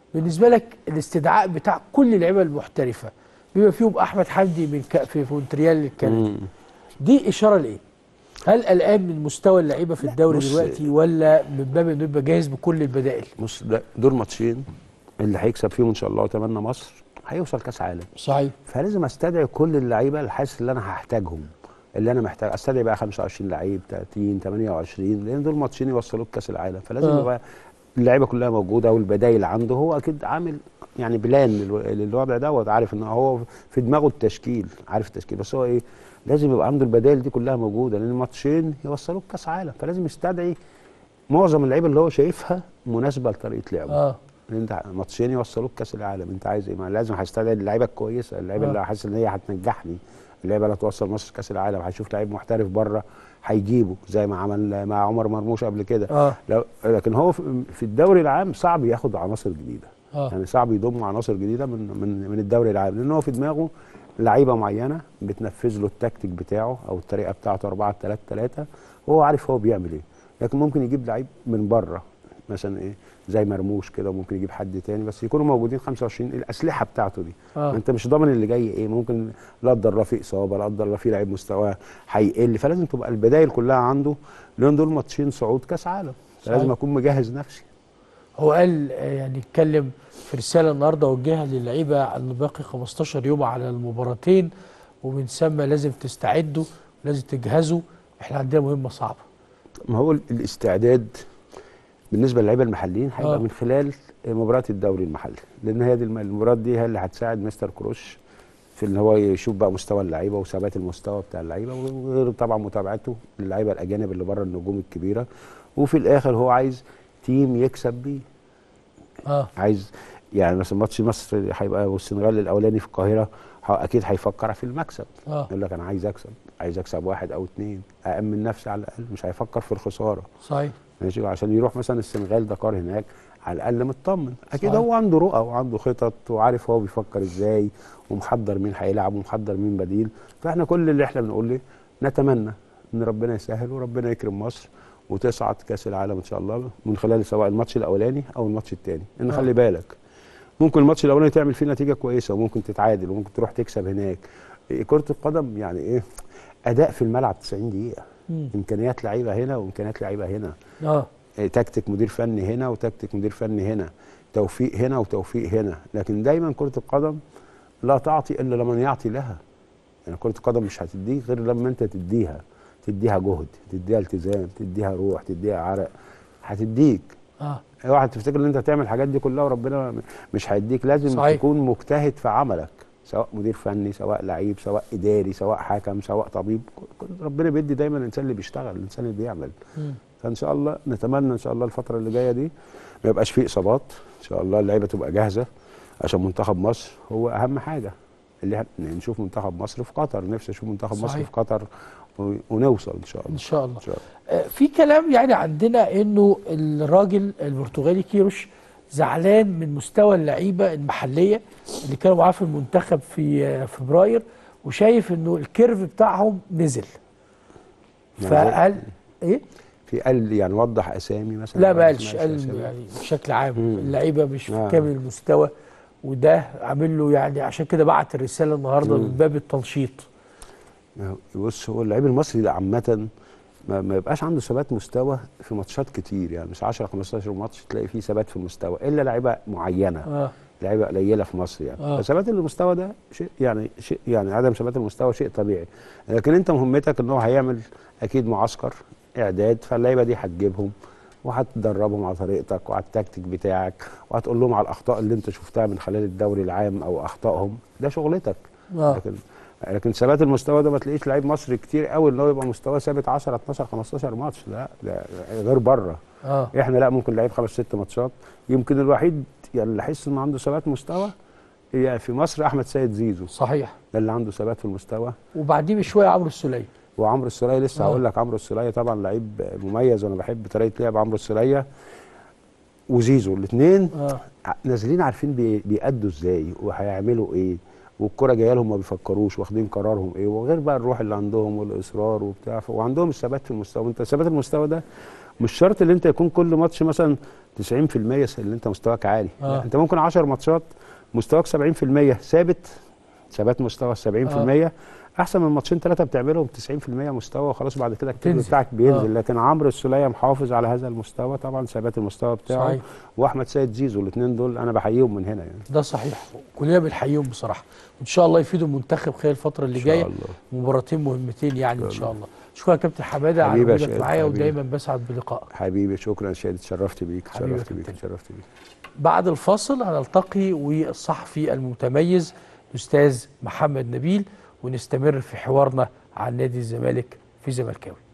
بالنسبه لك الاستدعاء بتاع كل اللعيبه المحترفه بما فيهم احمد حمدي من ك... في مونتريال الكندي مم. دي اشاره لايه؟ هل قلقان من مستوى اللعيبه في الدوري بص- دلوقتي ولا من باب انه يبقى جاهز بكل البدائل؟ بص ده دول ماتشين اللي هيكسب فيهم ان شاء الله واتمنى مصر هيوصل كاس عالم صحيح فلازم استدعي كل اللعيبه اللي حاسس ان انا هحتاجهم اللي انا محتاج استدعي بقى 25 لعيب 30 28 لان دول ماتشين يوصلوك كاس العالم فلازم آه. يبقى اللعيبه كلها موجوده والبدايل عنده هو اكيد عامل يعني بلان للو- للوضع دوت عارف ان هو في دماغه التشكيل عارف التشكيل بس هو ايه لازم يبقى عنده البدايل دي كلها موجوده لان الماتشين يوصلوك كاس عالم فلازم يستدعي معظم اللعيبه اللي هو شايفها مناسبه لطريقه لعبه اه لان انت ماتشين يوصلوك كاس العالم انت عايز ايه ما لازم هستدعي اللعيبه الكويسه اللعيبه آه. اللي حاسس ان هي هتنجحني اللعيبه اللي هتوصل مصر كاس العالم هيشوف لعيب محترف بره هيجيبه زي ما عمل مع عمر مرموش قبل كده اه لو لكن هو في في الدوري العام صعب ياخد عناصر جديده اه يعني صعب يضم عناصر جديده من من من الدوري العام لان هو في دماغه لعيبه معينه بتنفذ له التكتيك بتاعه او الطريقه بتاعته 4 3 3 هو عارف هو بيعمل ايه لكن ممكن يجيب لعيب من بره مثلا ايه زي مرموش كده ممكن يجيب حد تاني بس يكونوا موجودين 25 الاسلحه بتاعته دي اه ما انت مش ضامن اللي جاي ايه ممكن لا قدر الله في اصابه لا قدر الله في لعيب مستواه هيقل فلازم تبقى البدايل كلها عنده لان دول ماتشين صعود كاس عالم فلازم صحيح. اكون مجهز نفسي هو قال آه، يعني اتكلم في رساله النهارده وجهها للعيبه ان باقي 15 يوم على المباراتين ومن ثم لازم تستعدوا لازم تجهزوا احنا عندنا مهمه صعبه ما هو الاستعداد بالنسبه للعيبه المحليين هيبقى آه. من خلال مباريات الدوري المحلي لان هي دي الم- المباريات دي هي اللي هتساعد مستر كروش في ان هو يشوف بقى مستوى اللعيبه وثبات المستوى بتاع اللعيبه وغير طبعا متابعته للعيبه الاجانب اللي بره النجوم الكبيره وفي الاخر هو عايز تيم يكسب بيه اه عايز يعني مثلا ماتش مصر هيبقى والسنغال الاولاني في القاهره ه- اكيد هيفكر في المكسب اه يقول لك انا عايز اكسب عايز اكسب واحد او اتنين أأمن نفسي على الاقل مش هيفكر في الخساره صحيح ماشي عشان يروح مثلا السنغال دكار هناك على الاقل مطمن اكيد صحيح. هو عنده رؤى وعنده خطط وعارف هو بيفكر ازاي ومحضر مين هيلعب ومحضر مين بديل فاحنا كل اللي احنا بنقول له نتمنى ان ربنا يسهل وربنا يكرم مصر وتصعد كاس العالم ان شاء الله من خلال سواء الماتش الاولاني او الماتش الثاني ان آه. خلي بالك ممكن الماتش الاولاني تعمل فيه نتيجه كويسه وممكن تتعادل وممكن تروح تكسب هناك إيه، كره القدم يعني ايه اداء في الملعب 90 دقيقه مم. امكانيات لعيبه هنا وامكانيات لعيبه هنا اه إيه، تكتيك مدير فني هنا وتكتيك مدير فني هنا توفيق هنا وتوفيق هنا لكن دايما كرة القدم لا تعطي إلا لمن يعطي لها يعني كرة القدم مش هتديك غير لما أنت تديها تديها جهد تديها التزام تديها روح تديها عرق هتديك اه اوعى تفتكر ان انت هتعمل الحاجات دي كلها وربنا مش هيديك لازم صحيح. صحيح. تكون مجتهد في عملك سواء مدير فني سواء لعيب سواء اداري سواء حكم سواء طبيب كل- ربنا بيدي دايما الانسان اللي بيشتغل الانسان اللي بيعمل مم. فان شاء الله نتمنى ان شاء الله الفتره اللي جايه دي ما يبقاش فيه اصابات ان شاء الله اللعيبه تبقى جاهزه عشان منتخب مصر هو اهم حاجه اللي احنا نشوف منتخب مصر في قطر نفسي اشوف منتخب مصر صحيح. في قطر و- ونوصل ان شاء الله ان شاء الله ان شاء الله آه، في كلام يعني عندنا انه الراجل البرتغالي كيروش زعلان من مستوى اللعيبه المحليه اللي كانوا معاه في المنتخب في آه، فبراير وشايف انه الكيرف بتاعهم نزل يعني فهل ايه؟ في قال يعني وضح اسامي مثلا لا ما ولا قالش اسمهاش قال أسامي؟ يعني بشكل عام مم. اللعيبه مش في آه. كامل المستوى وده عامل له يعني عشان كده بعت الرساله النهارده مم. من باب التنشيط ما هو- بص هو اللعيب المصري ده عامة ما, ما يبقاش عنده ثبات مستوى في ماتشات كتير يعني مش 10 15 ماتش تلاقي فيه ثبات في المستوى الا لعيبه معينه اه لعيبه قليله في مصر يعني آه. فثبات المستوى ده شيء يعني شيء يعني عدم ثبات المستوى شيء طبيعي لكن انت مهمتك ان هو هيعمل اكيد معسكر اعداد فاللعيبه دي هتجيبهم وهتدربهم على طريقتك وعلى التكتيك بتاعك وهتقول لهم على الاخطاء اللي انت شفتها من خلال الدوري العام او اخطائهم ده شغلتك اه لكن لكن ثبات المستوى ده ما تلاقيش لعيب مصري كتير قوي ان هو يبقى مستواه ثابت 10 12 15 ماتش لا ده غير بره اه احنا لا ممكن لعيب خمس ست ماتشات يمكن الوحيد يعني اللي احس انه عنده ثبات مستوى هي في مصر احمد سيد زيزو صحيح ده اللي عنده ثبات في المستوى وبعديه بشويه عمرو السوليه وعمرو السوليه لسه آه. هقول لك عمرو السوليه طبعا لعيب مميز وانا بحب طريقه لعب عمرو السوليه وزيزو الاثنين اه نازلين عارفين بي- بيأدوا ازاي وهيعملوا ايه والكرة جايه لهم ما بيفكروش واخدين قرارهم ايه وغير بقى الروح اللي عندهم والاصرار وبتاع ف- وعندهم الثبات في المستوى انت ثبات المستوى ده مش شرط ان انت يكون كل ماتش مثلا 90% اللي انت مستواك عالي آه. لا انت ممكن 10 ماتشات مستواك 70% ثابت ثبات مستوى 70% احسن من ماتشين ثلاثه بتعملهم 90% مستوى وخلاص بعد كده الكيلو تنزل. بتاعك بينزل آه. لكن عمرو السوليه محافظ على هذا المستوى طبعا ثبات المستوى بتاعه صحيح. واحمد سيد زيزو الاثنين دول انا بحييهم من هنا يعني ده صحيح كلنا بنحييهم بصراحه وان شاء الله يفيدوا المنتخب خلال الفتره اللي إن شاء جايه الله. مباراتين مهمتين يعني ان شاء شاء الله شكرا يا كابتن حماده على حبيبي يا وجودك شهيد، معايا حبيبي. ودايما بسعد بلقائك حبيبي شكرا شادي اتشرفت بيك حبيبي يا اتشرفت بيك كابتن. اتشرفت بيك بعد الفاصل هنلتقي والصحفي المتميز الاستاذ محمد نبيل ونستمر في حوارنا عن نادي الزمالك في زملكاوي